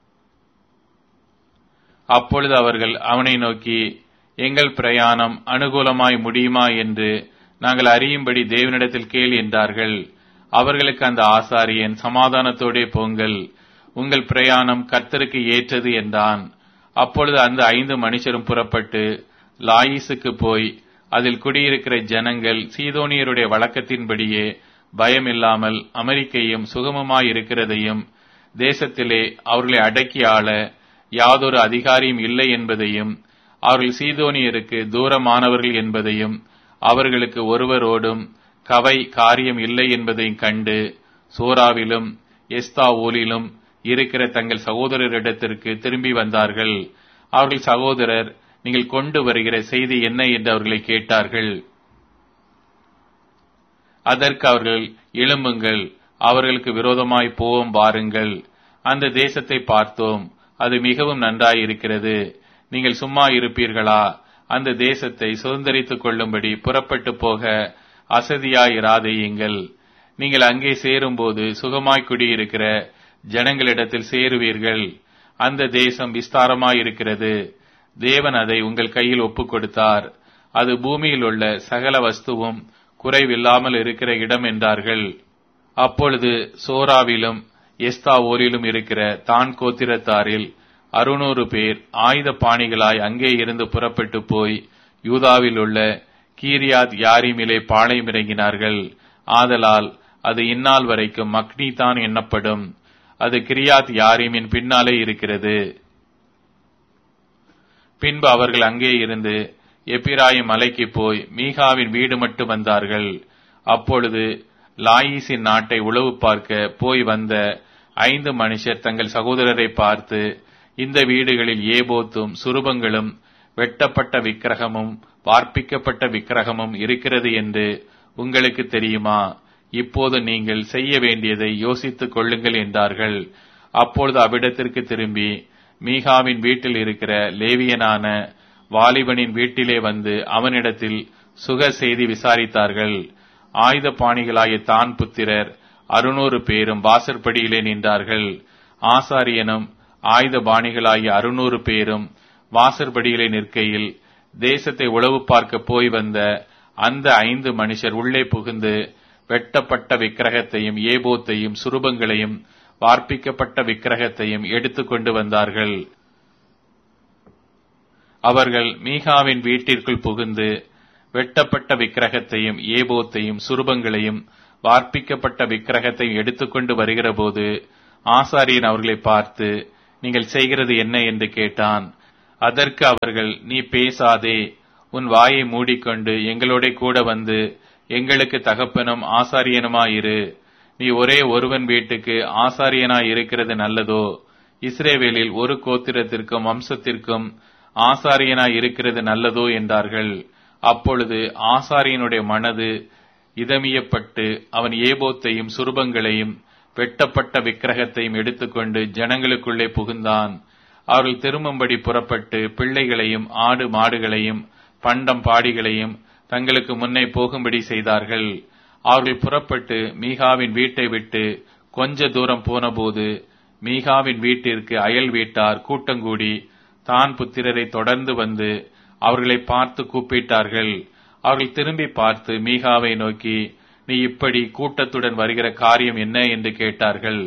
அப்பொழுது அவர்கள் அவனை நோக்கி எங்கள் பிரயாணம் அனுகூலமாய் முடியுமா என்று நாங்கள் அறியும்படி தேவனிடத்தில் கேள் என்றார்கள் அவர்களுக்கு அந்த ஆசாரியன் சமாதானத்தோடே போங்கள் உங்கள் பிரயாணம் கர்த்தருக்கு ஏற்றது என்றான் அப்பொழுது அந்த ஐந்து மனுஷரும் புறப்பட்டு லாயிசுக்கு போய் அதில் குடியிருக்கிற ஜனங்கள் சீதோனியருடைய வழக்கத்தின்படியே பயமில்லாமல் அமெரிக்கையும் சுகமமாயிருக்கிறதையும் தேசத்திலே அவர்களை அடக்கி ஆள யாதொரு அதிகாரியும் இல்லை என்பதையும் அவர்கள் சீதோனியருக்கு தூரமானவர்கள் என்பதையும் அவர்களுக்கு ஒருவரோடும் கவை காரியம் இல்லை என்பதையும் கண்டு சோராவிலும் எஸ்தாவோலிலும் இருக்கிற தங்கள் சகோதரரிடத்திற்கு திரும்பி வந்தார்கள் அவர்கள் சகோதரர் நீங்கள் கொண்டு வருகிற செய்தி என்ன என்று அவர்களை கேட்டார்கள் அதற்கு அவர்கள் எழும்புங்கள் அவர்களுக்கு விரோதமாய் போவோம் வாருங்கள் அந்த தேசத்தை பார்த்தோம் அது மிகவும் நன்றாயிருக்கிறது நீங்கள் சும்மா இருப்பீர்களா அந்த தேசத்தை சுதந்திரித்துக் கொள்ளும்படி புறப்பட்டு போக அசதியாயிராதேயுங்கள் நீங்கள் அங்கே சேரும்போது சுகமாய் குடியிருக்கிற ஜனங்களிடத்தில் சேருவீர்கள் அந்த தேசம் விஸ்தாரமாயிருக்கிறது தேவன் அதை உங்கள் கையில் ஒப்புக் கொடுத்தார் அது பூமியில் உள்ள சகல வஸ்துவும் குறைவில்லாமல் இருக்கிற இடம் என்றார்கள் அப்பொழுது சோராவிலும் எஸ்தாவோரிலும் இருக்கிற தான் கோத்திரத்தாரில் அறுநூறு பேர் ஆயுத பாணிகளாய் அங்கே இருந்து புறப்பட்டு போய் யூதாவில் உள்ள கீரியாத் யாரிமிலே பாளையம் இறங்கினார்கள் ஆதலால் அது இந்நாள் வரைக்கும் மக்னி தான் எண்ணப்படும் அது கிரியாத் யாரிமின் பின்னாலே இருக்கிறது பின்பு அவர்கள் அங்கே இருந்து எப்பிராயும் மலைக்கு போய் மீகாவின் வீடு மட்டும் வந்தார்கள் அப்பொழுது லாயிசின் நாட்டை உளவு பார்க்க போய் வந்த ஐந்து மனுஷர் தங்கள் சகோதரரை பார்த்து இந்த வீடுகளில் ஏபோத்தும் சுரூபங்களும் வெட்டப்பட்ட விக்கிரகமும் வார்ப்பிக்கப்பட்ட விக்கிரகமும் இருக்கிறது என்று உங்களுக்கு தெரியுமா இப்போது நீங்கள் செய்ய வேண்டியதை யோசித்துக் கொள்ளுங்கள் என்றார்கள் அப்பொழுது அவ்விடத்திற்கு திரும்பி மீகாவின் வீட்டில் இருக்கிற லேவியனான வாலிபனின் வீட்டிலே வந்து அவனிடத்தில் சுக செய்தி விசாரித்தார்கள் ஆயுத பாணிகளாய தான் புத்திரர் அறுநூறு பேரும் வாசற்படியிலே நின்றார்கள் ஆசாரியனும் ஆயுத பாணிகளாகிய அறுநூறு பேரும் வாசற்படியிலே நிற்கையில் தேசத்தை உளவு பார்க்க போய் வந்த அந்த ஐந்து மனுஷர் உள்ளே புகுந்து வெட்டப்பட்ட விக்கிரகத்தையும் ஏபோத்தையும் சுரூபங்களையும் வார்ப்பிக்கப்பட்ட விக்கிரகத்தையும் எடுத்துக் கொண்டு வந்தார்கள் அவர்கள் மீகாவின் வீட்டிற்குள் புகுந்து வெட்டப்பட்ட விக்கிரகத்தையும் ஏபோத்தையும் சுரூபங்களையும் வார்ப்பிக்கப்பட்ட விக்கிரகத்தையும் எடுத்துக்கொண்டு வருகிறபோது ஆசாரியன் அவர்களை பார்த்து நீங்கள் செய்கிறது என்ன என்று கேட்டான் அதற்கு அவர்கள் நீ பேசாதே உன் வாயை மூடிக்கொண்டு எங்களோட கூட வந்து எங்களுக்கு தகப்பனும் ஆசாரியனுமாயிரு நீ ஒரே ஒருவன் வீட்டுக்கு ஆசாரியனாய் இருக்கிறது நல்லதோ இஸ்ரேவேலில் ஒரு கோத்திரத்திற்கும் வம்சத்திற்கும் ஆசாரியனாய் இருக்கிறது நல்லதோ என்றார்கள் அப்பொழுது ஆசாரியனுடைய மனது இதமியப்பட்டு அவன் ஏபோத்தையும் சுரூபங்களையும் வெட்டப்பட்ட விக்கிரகத்தையும் எடுத்துக்கொண்டு ஜனங்களுக்குள்ளே புகுந்தான் அவர்கள் திரும்பும்படி புறப்பட்டு பிள்ளைகளையும் ஆடு மாடுகளையும் பண்டம் பாடிகளையும் தங்களுக்கு முன்னே போகும்படி செய்தார்கள் அவர்கள் புறப்பட்டு மீகாவின் வீட்டை விட்டு கொஞ்ச தூரம் போனபோது மீகாவின் வீட்டிற்கு அயல் வீட்டார் கூட்டங்கூடி தான் புத்திரரை தொடர்ந்து வந்து அவர்களை பார்த்து கூப்பிட்டார்கள் அவர்கள் திரும்பி பார்த்து மீகாவை நோக்கி நீ இப்படி கூட்டத்துடன் வருகிற காரியம் என்ன என்று கேட்டார்கள்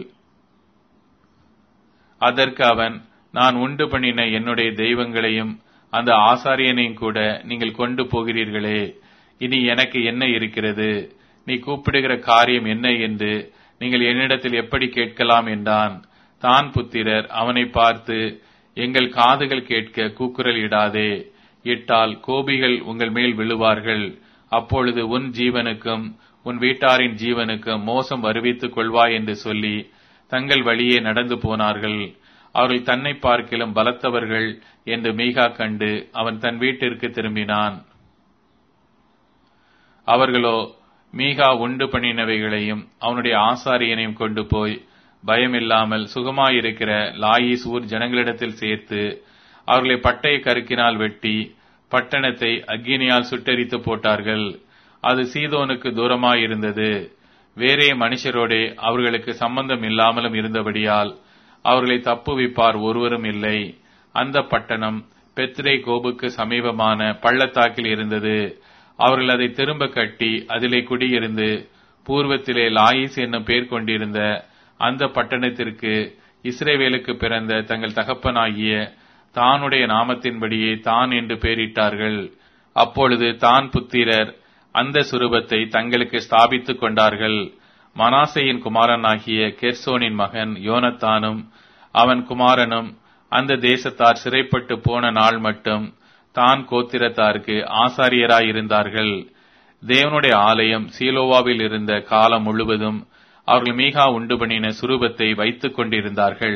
அதற்கு அவன் நான் உண்டு பண்ணின என்னுடைய தெய்வங்களையும் அந்த ஆசாரியனையும் கூட நீங்கள் கொண்டு போகிறீர்களே இனி எனக்கு என்ன இருக்கிறது நீ கூப்பிடுகிற காரியம் என்ன என்று நீங்கள் என்னிடத்தில் எப்படி கேட்கலாம் என்றான் தான் புத்திரர் அவனை பார்த்து எங்கள் காதுகள் கேட்க கூக்குரல் இடாதே இட்டால் கோபிகள் உங்கள் மேல் விழுவார்கள் அப்பொழுது உன் ஜீவனுக்கும் உன் வீட்டாரின் ஜீவனுக்கும் மோசம் வருவித்துக் கொள்வாய் என்று சொல்லி தங்கள் வழியே நடந்து போனார்கள் அவர்கள் தன்னை பார்க்கிலும் பலத்தவர்கள் என்று மீகா கண்டு அவன் தன் வீட்டிற்கு திரும்பினான் அவர்களோ மீகா உண்டு பண்ணினவைகளையும் அவனுடைய ஆசாரியனையும் கொண்டு போய் பயமில்லாமல் சுகமாயிருக்கிற லாயிஸ் ஊர் ஜனங்களிடத்தில் சேர்த்து அவர்களை பட்டய கருக்கினால் வெட்டி பட்டணத்தை அக்கினியால் சுட்டெரித்து போட்டார்கள் அது சீதோனுக்கு தூரமாயிருந்தது வேறே மனுஷரோடே அவர்களுக்கு சம்பந்தம் இல்லாமலும் இருந்தபடியால் அவர்களை தப்புவிப்பார் ஒருவரும் இல்லை அந்த பட்டணம் பெத்ரே கோபுக்கு சமீபமான பள்ளத்தாக்கில் இருந்தது அவர்கள் அதை திரும்ப கட்டி அதிலே குடியிருந்து பூர்வத்திலே லாயிஸ் என்னும் பேர் கொண்டிருந்த அந்த பட்டணத்திற்கு இஸ்ரேவேலுக்கு பிறந்த தங்கள் தகப்பனாகிய தானுடைய நாமத்தின்படியே தான் என்று பெயரிட்டார்கள் அப்பொழுது தான் புத்திரர் அந்த சுரூபத்தை தங்களுக்கு ஸ்தாபித்துக் கொண்டார்கள் மனாசையின் குமாரனாகிய கெர்சோனின் மகன் யோனத்தானும் அவன் குமாரனும் அந்த தேசத்தார் சிறைப்பட்டு போன நாள் மட்டும் தான் கோத்திரத்தாருக்கு ஆசாரியராய் இருந்தார்கள் தேவனுடைய ஆலயம் சீலோவாவில் இருந்த காலம் முழுவதும் அவர்கள் மீகா உண்டு பண்ணின சுரூபத்தை வைத்துக் கொண்டிருந்தார்கள்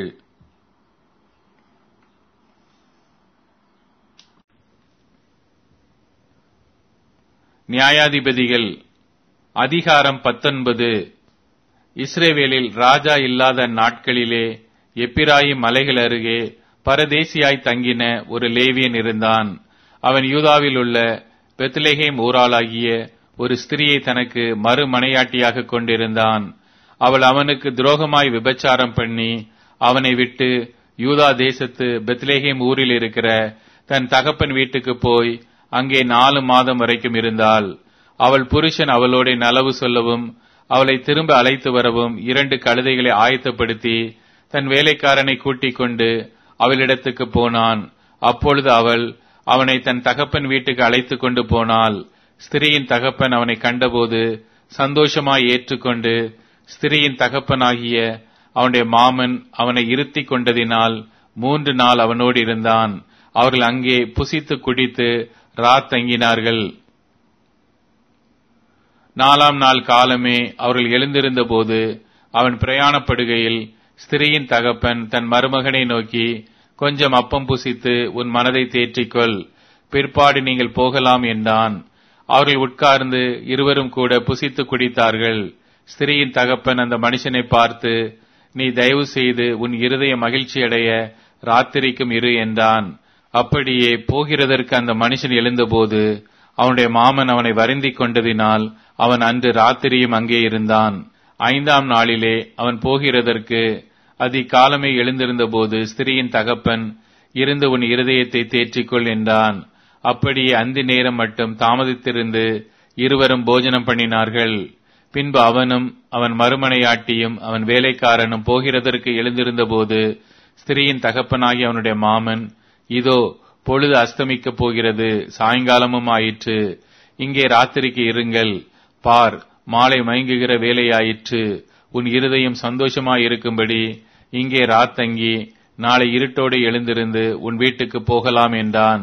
நியாயாதிபதிகள் அதிகாரம் பத்தொன்பது இஸ்ரேவேலில் ராஜா இல்லாத நாட்களிலே எப்பிராயிம் மலைகள் அருகே பரதேசியாய் தங்கின ஒரு லேவியன் இருந்தான் அவன் யூதாவில் உள்ள பெத்லேஹேம் ஊராளாகிய ஒரு ஸ்திரியை தனக்கு மறுமனையாட்டியாக கொண்டிருந்தான் அவள் அவனுக்கு துரோகமாய் விபச்சாரம் பண்ணி அவனை விட்டு யூதா தேசத்து பெத்லேஹேம் ஊரில் இருக்கிற தன் தகப்பன் வீட்டுக்கு போய் அங்கே நாலு மாதம் வரைக்கும் இருந்தாள் அவள் புருஷன் அவளோட நலவு சொல்லவும் அவளை திரும்ப அழைத்து வரவும் இரண்டு கழுதைகளை ஆயத்தப்படுத்தி தன் வேலைக்காரனை கூட்டிக் கொண்டு அவளிடத்துக்கு போனான் அப்பொழுது அவள் அவனை தன் தகப்பன் வீட்டுக்கு அழைத்து கொண்டு போனாள் ஸ்திரீயின் தகப்பன் அவனை கண்டபோது சந்தோஷமாய் ஏற்றுக்கொண்டு ஸ்திரீயின் தகப்பனாகிய அவனுடைய மாமன் அவனை இருத்தி கொண்டதினால் மூன்று நாள் அவனோடு இருந்தான் அவர்கள் அங்கே புசித்து குடித்து ராத் தங்கினார்கள் நாலாம் நாள் காலமே அவர்கள் எழுந்திருந்த போது அவன் பிரயாணப்படுகையில் ஸ்திரீயின் தகப்பன் தன் மருமகனை நோக்கி கொஞ்சம் அப்பம் புசித்து உன் மனதை தேற்றிக்கொள் பிற்பாடு நீங்கள் போகலாம் என்றான் அவர்கள் உட்கார்ந்து இருவரும் கூட புசித்து குடித்தார்கள் ஸ்திரீயின் தகப்பன் அந்த மனுஷனை பார்த்து நீ தயவு செய்து உன் இருதய மகிழ்ச்சி அடைய ராத்திரிக்கும் இரு என்றான் அப்படியே போகிறதற்கு அந்த மனுஷன் எழுந்தபோது அவனுடைய மாமன் அவனை வருந்திக் கொண்டதினால் அவன் அன்று ராத்திரியும் அங்கே இருந்தான் ஐந்தாம் நாளிலே அவன் போகிறதற்கு அதிகாலமே எழுந்திருந்தபோது ஸ்திரீயின் தகப்பன் இருந்து உன் இருதயத்தை தேற்றிக்கொள் என்றான் அப்படியே அந்தி நேரம் மட்டும் தாமதித்திருந்து இருவரும் போஜனம் பண்ணினார்கள் பின்பு அவனும் அவன் மறுமனையாட்டியும் அவன் வேலைக்காரனும் போகிறதற்கு எழுந்திருந்தபோது ஸ்திரீயின் தகப்பனாகி அவனுடைய மாமன் இதோ பொழுது அஸ்தமிக்கப் போகிறது சாயங்காலமும் ஆயிற்று இங்கே ராத்திரிக்கு இருங்கள் பார் மாலை மயங்குகிற வேலையாயிற்று உன் இருதயம் சந்தோஷமாயிருக்கும்படி இங்கே ராத்தங்கி நாளை இருட்டோடு எழுந்திருந்து உன் வீட்டுக்கு போகலாம் என்றான்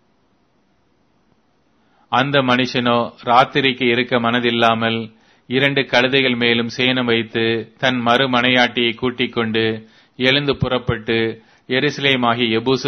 அந்த மனுஷனோ ராத்திரிக்கு இருக்க மனதில்லாமல் இரண்டு கழுதைகள் மேலும் சேணம் வைத்து தன் மறுமனையாட்டியை கூட்டிக் கொண்டு எழுந்து புறப்பட்டு எருசலேமாகிய எபூசு